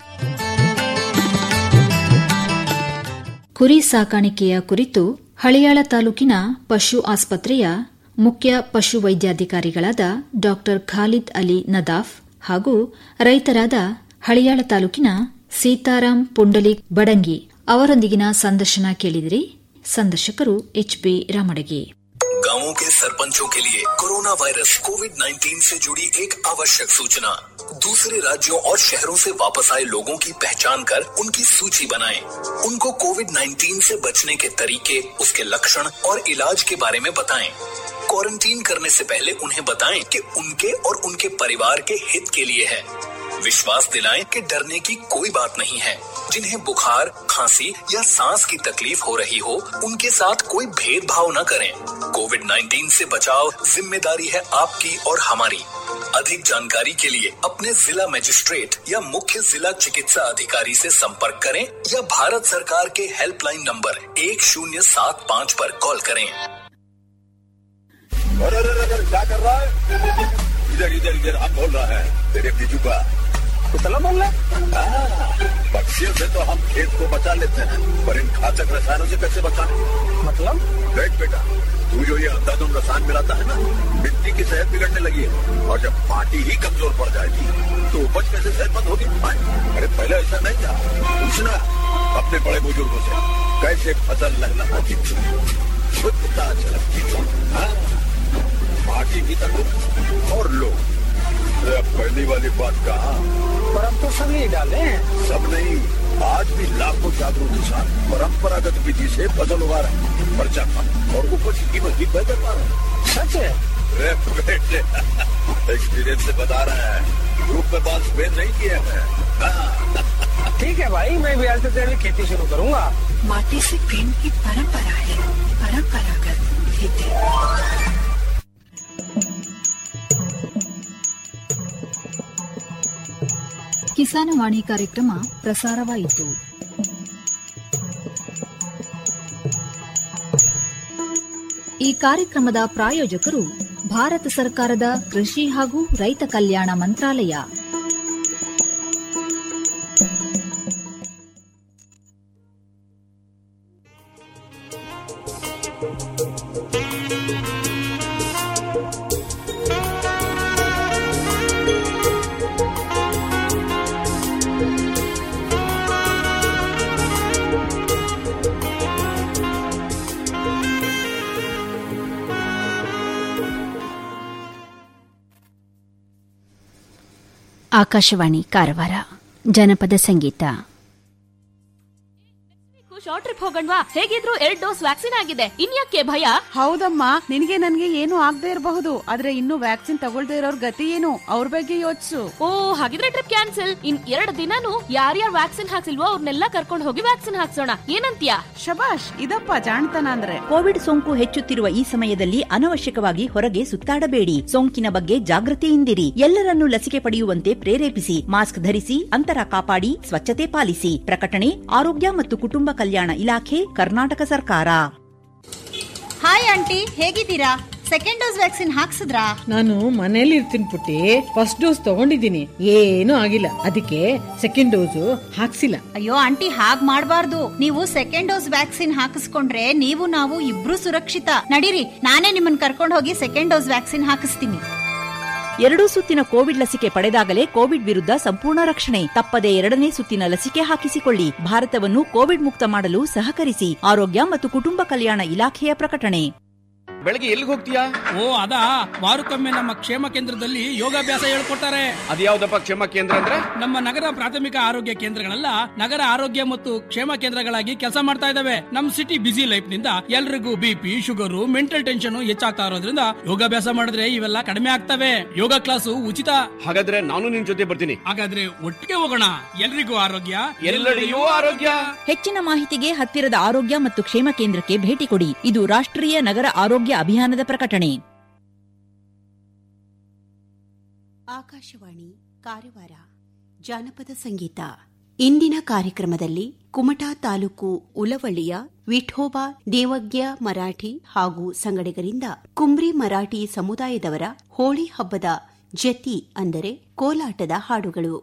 ಕುರಿ ಸಾಕಾಣಿಕೆಯ ಕುರಿತು ಹಳಿಯಾಳ ತಾಲೂಕಿನ ಪಶು ಆಸ್ಪತ್ರೆಯ ಮುಖ್ಯ ಪಶು ವೈದ್ಯಾಧಿಕಾರಿಗಳಾದ ಡಾ ಖಾಲಿದ್ ಅಲಿ ನದಾಫ್ ಹಾಗೂ ರೈತರಾದ ಹಳಿಯಾಳ ತಾಲೂಕಿನ ಸೀತಾರಾಮ್ ಪುಂಡಲಿಕ್ ಬಡಂಗಿ ಅವರೊಂದಿಗಿನ ಸಂದರ್ಶನ ಕೇಳಿದಿರಿ ಸಂದರ್ಶಕರು ಎಚ್ಪಿ ರಾಮಡಗಿ गांवों के सरपंचों के लिए कोरोना वायरस कोविड 19 से जुड़ी एक आवश्यक सूचना दूसरे राज्यों और शहरों से वापस आए लोगों की पहचान कर उनकी सूची बनाएं। उनको कोविड 19 से बचने के तरीके उसके लक्षण और इलाज के बारे में बताएं। क्वारंटीन करने से पहले उन्हें बताएं कि उनके और उनके परिवार के हित के लिए है विश्वास दिलाएं कि डरने की कोई बात नहीं है जिन्हें बुखार खांसी या सांस की तकलीफ हो रही हो उनके साथ कोई भेदभाव न करें कोविड 19 से बचाव जिम्मेदारी है आपकी और हमारी अधिक जानकारी के लिए अपने जिला मजिस्ट्रेट या मुख्य जिला चिकित्सा अधिकारी से संपर्क करें या भारत सरकार के हेल्पलाइन नंबर एक शून्य सात पाँच पर कॉल करें अरे अरे अरे क्या कर रहा है इधर इधर इधर हम बोल रहा है तेरे बीजू का कुतला बोल रहा पक्षियों से तो हम खेत को बचा लेते हैं पर इन घातक रसायनों से कैसे बचाएं मतलब देख बेटा तू जो ये अंधाधुन रसायन मिलाता है ना मिट्टी की सेहत बिगड़ने लगी है और जब माटी ही कमजोर पड़ जाएगी तो उपज कैसे सेहतमंद होगी हाँ? अरे पहले ऐसा नहीं था पूछना अपने बड़े बुजुर्गों से कैसे फसल लहलहाती थी शुद्धता झलकती थी हाँ? माटी भी तक और लोग अरे अब पहली वाली बात कहा पर हम तो सब यही डाले हैं सब नहीं आज भी लाखों जागरूक किसान परंपरागत विधि से फसल उगा रहे हैं खर्चा कम और उपज की कीमत भी बेहतर पा रहे हैं सच है अरे बेटे एक्सपीरियंस से बता रहे हैं ग्रुप में बात स्पेन नहीं किए हैं हाँ, ठीक है भाई मैं भी आज से तेरी खेती शुरू करूंगा माटी से प्रेम की परंपरा है परंपरागत खेती ಕಿಸಾನವಾಣಿ ಕಾರ್ಯಕ್ರಮ ಪ್ರಸಾರವಾಯಿತು ಈ ಕಾರ್ಯಕ್ರಮದ ಪ್ರಾಯೋಜಕರು ಭಾರತ ಸರ್ಕಾರದ ಕೃಷಿ ಹಾಗೂ ರೈತ ಕಲ್ಯಾಣ ಮಂತ್ರಾಲಯ ಆಕಾಶವಾಣಿ ಕಾರವಾರ ಜನಪದ ಸಂಗೀತ ಶಾರ್ಟ್ ಟ್ರಿಪ್ ಹೋಗಣ್ವಾ ಹೇಗಿದ್ರು ಎರಡ್ ಡೋಸ್ ವ್ಯಾಕ್ಸಿನ್ ಆಗಿದೆ ಇನ್ಯಾಕೆ ಭಯ ಹೌದಮ್ಮ ನಿನಗೆ ನನ್ಗೆ ಏನು ಆಗದೆ ಇರಬಹುದು ಆದ್ರೆ ಇನ್ನು ವ್ಯಾಕ್ಸಿನ್ ತಗೊಳ್ದೇ ಇರೋರ್ ಗತಿ ಏನು ಅವ್ರ ಬಗ್ಗೆ ಯೋಚಿಸು ಓ ಹಾಗಿದ್ರೆ ಟ್ರಿಪ್ ಕ್ಯಾನ್ಸಲ್ ಇನ್ ಎರಡು ದಿನಾನು ಯಾರ್ಯಾರು ವ್ಯಾಕ್ಸಿನ್ ಹಾಕ್ಸಿಲ್ವೋ ಅವ್ರನ್ನೆಲ್ಲ ಕರ್ಕೊಂಡು ಹೋಗಿ ವ್ಯಾಕ್ಸಿನ್ ಹಾಕ್ಸೋಣ ಏನಂತ್ಯಾ ಶಬಾಷ್ ಇದಪ್ಪ ಜಾಣ್ತನ ಅಂದ್ರೆ ಕೋವಿಡ್ ಸೋಂಕು ಹೆಚ್ಚುತ್ತಿರುವ ಈ ಸಮಯದಲ್ಲಿ ಅನವಶ್ಯಕವಾಗಿ ಹೊರಗೆ ಸುತ್ತಾಡಬೇಡಿ ಸೋಂಕಿನ ಬಗ್ಗೆ ಜಾಗೃತಿಯಿಂದಿರಿ ಎಲ್ಲರನ್ನೂ ಲಸಿಕೆ ಪಡೆಯುವಂತೆ ಪ್ರೇರೇಪಿಸಿ ಮಾಸ್ಕ್ ಧರಿಸಿ ಅಂತರ ಕಾಪಾಡಿ ಸ್ವಚ್ಛತೆ ಪಾಲಿಸಿ ಪ್ರಕಟಣೆ ಆರೋಗ್ಯ ಮತ್ತು ಕುಟುಂಬ ಕಲ್ಯಾಣ ಇಲಾಖೆ ಕರ್ನಾಟಕ ಸರ್ಕಾರ ಹಾಯ್ ಆಂಟಿ ಹೇಗಿದ್ದೀರಾ ಸೆಕೆಂಡ್ ಡೋಸ್ ವ್ಯಾಕ್ಸಿನ್ ಹಾಕ್ಸಿದ್ರಾ ನಾನು ಮನೇಲಿ ಇರ್ತೀನಿ ಪುಟ್ಟಿ ಫಸ್ಟ್ ಡೋಸ್ ತಗೊಂಡಿದ್ದೀನಿ ಏನೂ ಆಗಿಲ್ಲ ಅದಕ್ಕೆ ಸೆಕೆಂಡ್ ಡೋಸು ಹಾಕ್ಸಿಲ್ಲ ಅಯ್ಯೋ ಆಂಟಿ ಹಾಗ್ ಮಾಡ್ಬಾರ್ದು ನೀವು ಸೆಕೆಂಡ್ ಡೋಸ್ ವ್ಯಾಕ್ಸಿನ್ ಹಾಕಿಸ್ಕೊಂಡ್ರೆ ನೀವು ನಾವು ಇಬ್ರು ಸುರಕ್ಷಿತ ನಡೀರಿ ನಾನೇ ನಿಮ್ಮನ್ನ ಕರ್ಕೊಂಡು ಹೋಗಿ ಸೆಕೆಂಡ್ ಡೋಸ್ ವ್ಯಾಕ್ಸಿನ್ ಹಾಕಿಸ್ತೀನಿ ಎರಡೂ ಸುತ್ತಿನ ಕೋವಿಡ್ ಲಸಿಕೆ ಪಡೆದಾಗಲೇ ಕೋವಿಡ್ ವಿರುದ್ಧ ಸಂಪೂರ್ಣ ರಕ್ಷಣೆ ತಪ್ಪದೆ ಎರಡನೇ ಸುತ್ತಿನ ಲಸಿಕೆ ಹಾಕಿಸಿಕೊಳ್ಳಿ ಭಾರತವನ್ನು ಕೋವಿಡ್ ಮುಕ್ತ ಮಾಡಲು ಸಹಕರಿಸಿ ಆರೋಗ್ಯ ಮತ್ತು ಕುಟುಂಬ ಕಲ್ಯಾಣ ಇಲಾಖೆಯ ಪ್ರಕಟಣೆ ಬೆಳಗ್ಗೆ ಎಲ್ಲಿಗೆ ಹೋಗ್ತೀಯಾ ಓ ಅದಾ ವಾರಕ್ಕೊಮ್ಮೆ ನಮ್ಮ ಕ್ಷೇಮ ಕೇಂದ್ರದಲ್ಲಿ ಯೋಗಾಭ್ಯಾಸ ಹೇಳ್ಕೊಡ್ತಾರೆ ಅದ್ಯಾವ್ದಪ್ಪ ಕ್ಷೇಮ ಕೇಂದ್ರ ಅಂದ್ರೆ ನಮ್ಮ ನಗರ ಪ್ರಾಥಮಿಕ ಆರೋಗ್ಯ ಕೇಂದ್ರಗಳೆಲ್ಲ ನಗರ ಆರೋಗ್ಯ ಮತ್ತು ಕ್ಷೇಮ ಕೇಂದ್ರಗಳಾಗಿ ಕೆಲಸ ಮಾಡ್ತಾ ಇದಾವೆ ನಮ್ ಸಿಟಿ ಬಿಸಿ ಲೈಫ್ ನಿಂದ ಎಲ್ರಿಗೂ ಬಿಪಿ ಶುಗರು ಮೆಂಟಲ್ ಟೆನ್ಷನ್ ಹೆಚ್ಚಾಗ್ತಾ ಇರೋದ್ರಿಂದ ಯೋಗಾಭ್ಯಾಸ ಮಾಡಿದ್ರೆ ಇವೆಲ್ಲ ಕಡಿಮೆ ಆಗ್ತವೆ ಯೋಗ ಕ್ಲಾಸು ಉಚಿತ ಹಾಗಾದ್ರೆ ನಾನು ನಿನ್ ಜೊತೆ ಬರ್ತೀನಿ ಹಾಗಾದ್ರೆ ಒಟ್ಟಿಗೆ ಹೋಗೋಣ ಎಲ್ರಿಗೂ ಆರೋಗ್ಯ ಎಲ್ಲೆಡೆಯೂ ಆರೋಗ್ಯ ಹೆಚ್ಚಿನ ಮಾಹಿತಿಗೆ ಹತ್ತಿರದ ಆರೋಗ್ಯ ಮತ್ತು ಕ್ಷೇಮ ಕೇಂದ್ರಕ್ಕೆ ಭೇಟಿ ಕೊಡಿ ಇದು ರಾಷ್ಟ್ರೀಯ ನಗರ ಆರೋಗ್ಯ ಅಭಿಯಾನದ ಪ್ರಕಟಣೆ ಆಕಾಶವಾಣಿ ಕಾರವಾರ ಜಾನಪದ ಸಂಗೀತ ಇಂದಿನ ಕಾರ್ಯಕ್ರಮದಲ್ಲಿ ಕುಮಟಾ ತಾಲೂಕು ಉಲವಳ್ಳಿಯ ವಿಠೋಬಾ ದೇವಜ್ಞ ಮರಾಠಿ ಹಾಗೂ ಸಂಗಡಿಗರಿಂದ ಕುಂಬ್ರಿ ಮರಾಠಿ ಸಮುದಾಯದವರ ಹೋಳಿ ಹಬ್ಬದ ಜತಿ ಅಂದರೆ ಕೋಲಾಟದ ಹಾಡುಗಳು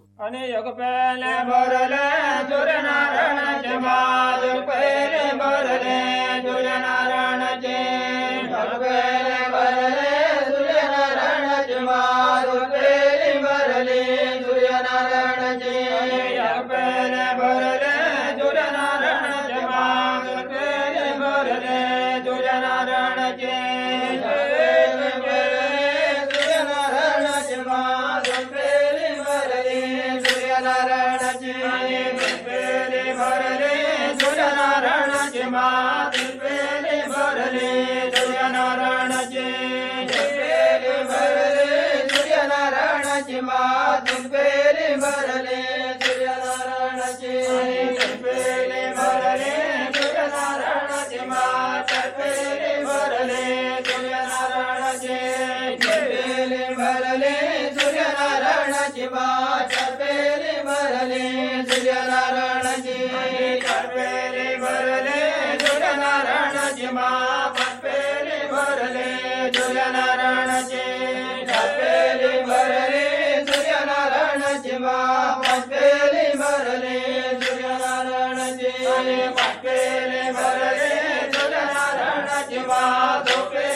ಭರಲೆ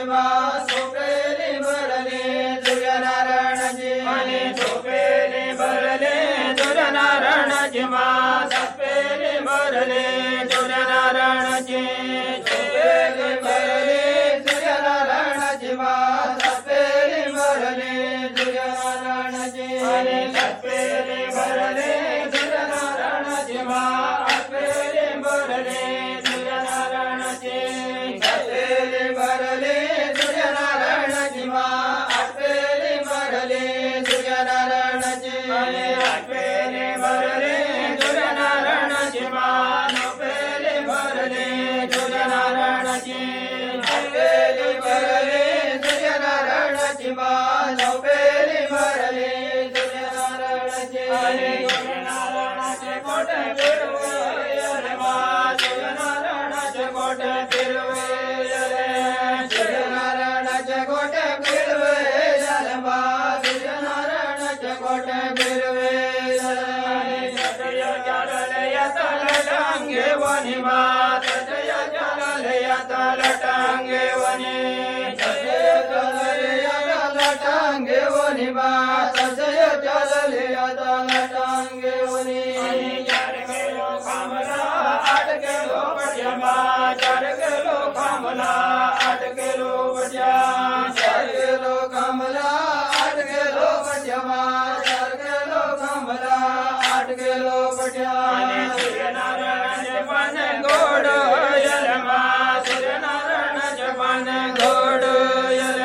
मा सोपेली भरले सूर्यनारायणाची आणि सोपेली भरले सूर्यनारायणाची मा सपेली भरले सूर्यनारायणाची सोपेली भरले सूर्यनारायणाची मा सपेली भरले सूर्यनारायणाची आणि सपेली भरले सूर्यनारायणाची मा सपेली भरले सूर्यनारायणाची सपेली भरले सूर्यनारायणाची मा आपेली भरले सूर्यनारायणाची आणि आपेली भरले सूर्यनारायणाची मा नपेली भरले सूर्यनारायणाची आपेली भरले सूर्यनारायणाची मा नपेली भरले सूर्यनारायणाची आणि सूर्यनारायणाचे कोटे फिरवले मा सूर्यनारायणाचे कोटे फिरवले सूर्यनारायणाचे कोटे फिरवले मा सूर्यनारायणाचे कोटे फिरवले जय चालले यातल टांगे वनी मा जय चालले यातल टांगे वनी जय चालले यातल टांगे वनी मा जय चालले यातल टांगे वनी चार किलो कामला आठ किलो बढिया मा चार किलो कामला आठ किलो बढिया चार किलो कामला आठ किलो बढिया मा चार किलो कामला आठ किलो बढिया सूर्यनारायणाचे पान गोड यल मा सूर्यनारायणाचे पान गोड यल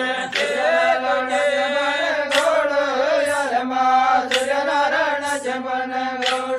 गोड यल मा सूर्यनारायणाचे पान गोड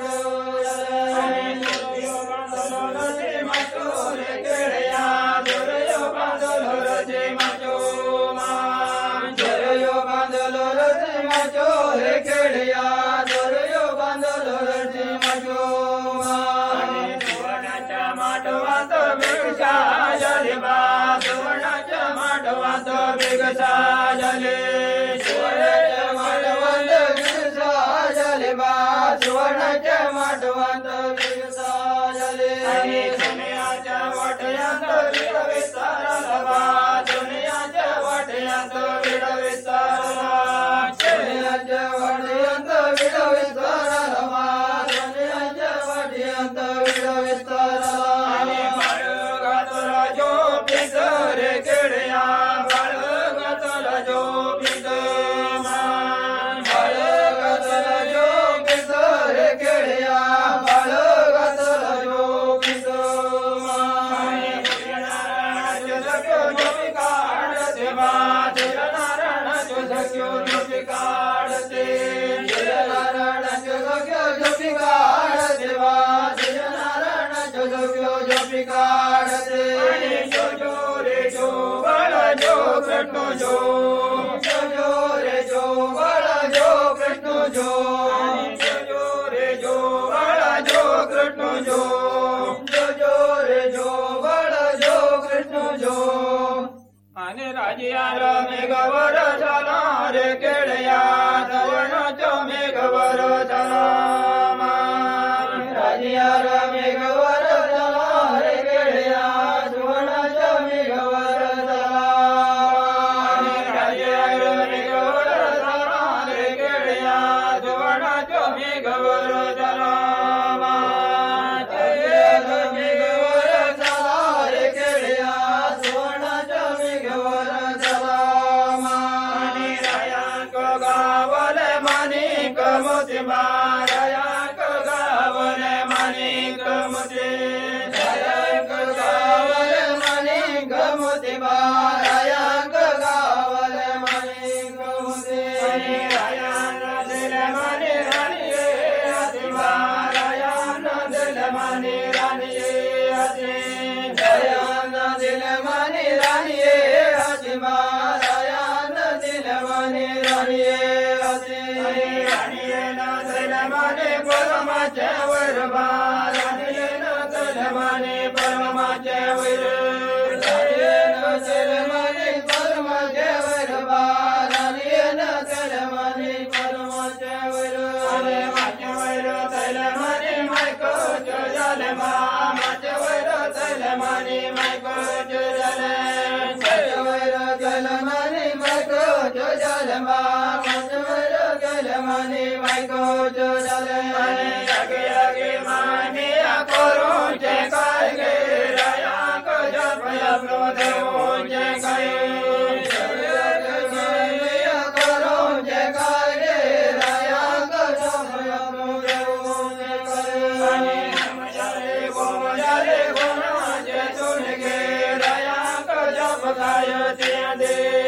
सुवर्णाच्या माटवात बिगसा जले सुवर्णाच्या माटवात बिगसा जले बा सुवर्णाच्या माटवात बिगसा जले आणि सोन्याच्या वाटयात विड विस्तारला बा सोन्याच्या वाटयात विड विस्तारला सोन्याच्या वाटयात विड विस्तारला बा सोन्याच्या वाटयात विड विस्तारला आणि बाळगातला जो पितर केळया बाळगातला जो पितर बाळगातला जो पितर केळया बाळगातला जो पितर काढते बा नारायणाचे झक्यो झोपी काढते नारायणाचे झक्यो झोपी काढते बा नारायणाचे झक्यो झोपी काढते जो जो रे जो बळा जो कृष्ण जो जो जो रे जो बळा जो कृष्ण जो जो जो रे जो बळा जो कृष्ण जो जो जो रे जो बळा जो कृष्ण जो आणि राजियार मेघवर झाला रे केळया धवणाच्या मेघवर झाला राजियार मेघवर झाला रे केळया धवणाच्या मेघवर झाला राजियार मेघवर झाला रे केळया धवणाच्या मेघवर झाला मेघवर झाला रे केळया सुवर्णाच्या मेघवर झाला मानी रायांक गावले मानिक मोती रायांक गावले मानिक मोती रायांक गावले मानिक मोती रायांक गावले मानिक मोती रायान दिले मानी राणी आदिवा रायान दिले मानी राणी रायान दिले मानी राणी आदिवा रायान दिले मानी राणी राणी दिले मानी परमाचे वर राणी दिले मानी परमाचे वर दिले मानी परमाचे वर राणी दिले मानी परमाचे वर अरे माझे वर दिले मानी मायको झाले मा माझे वर दिले मानी मायको झाले ದೇವ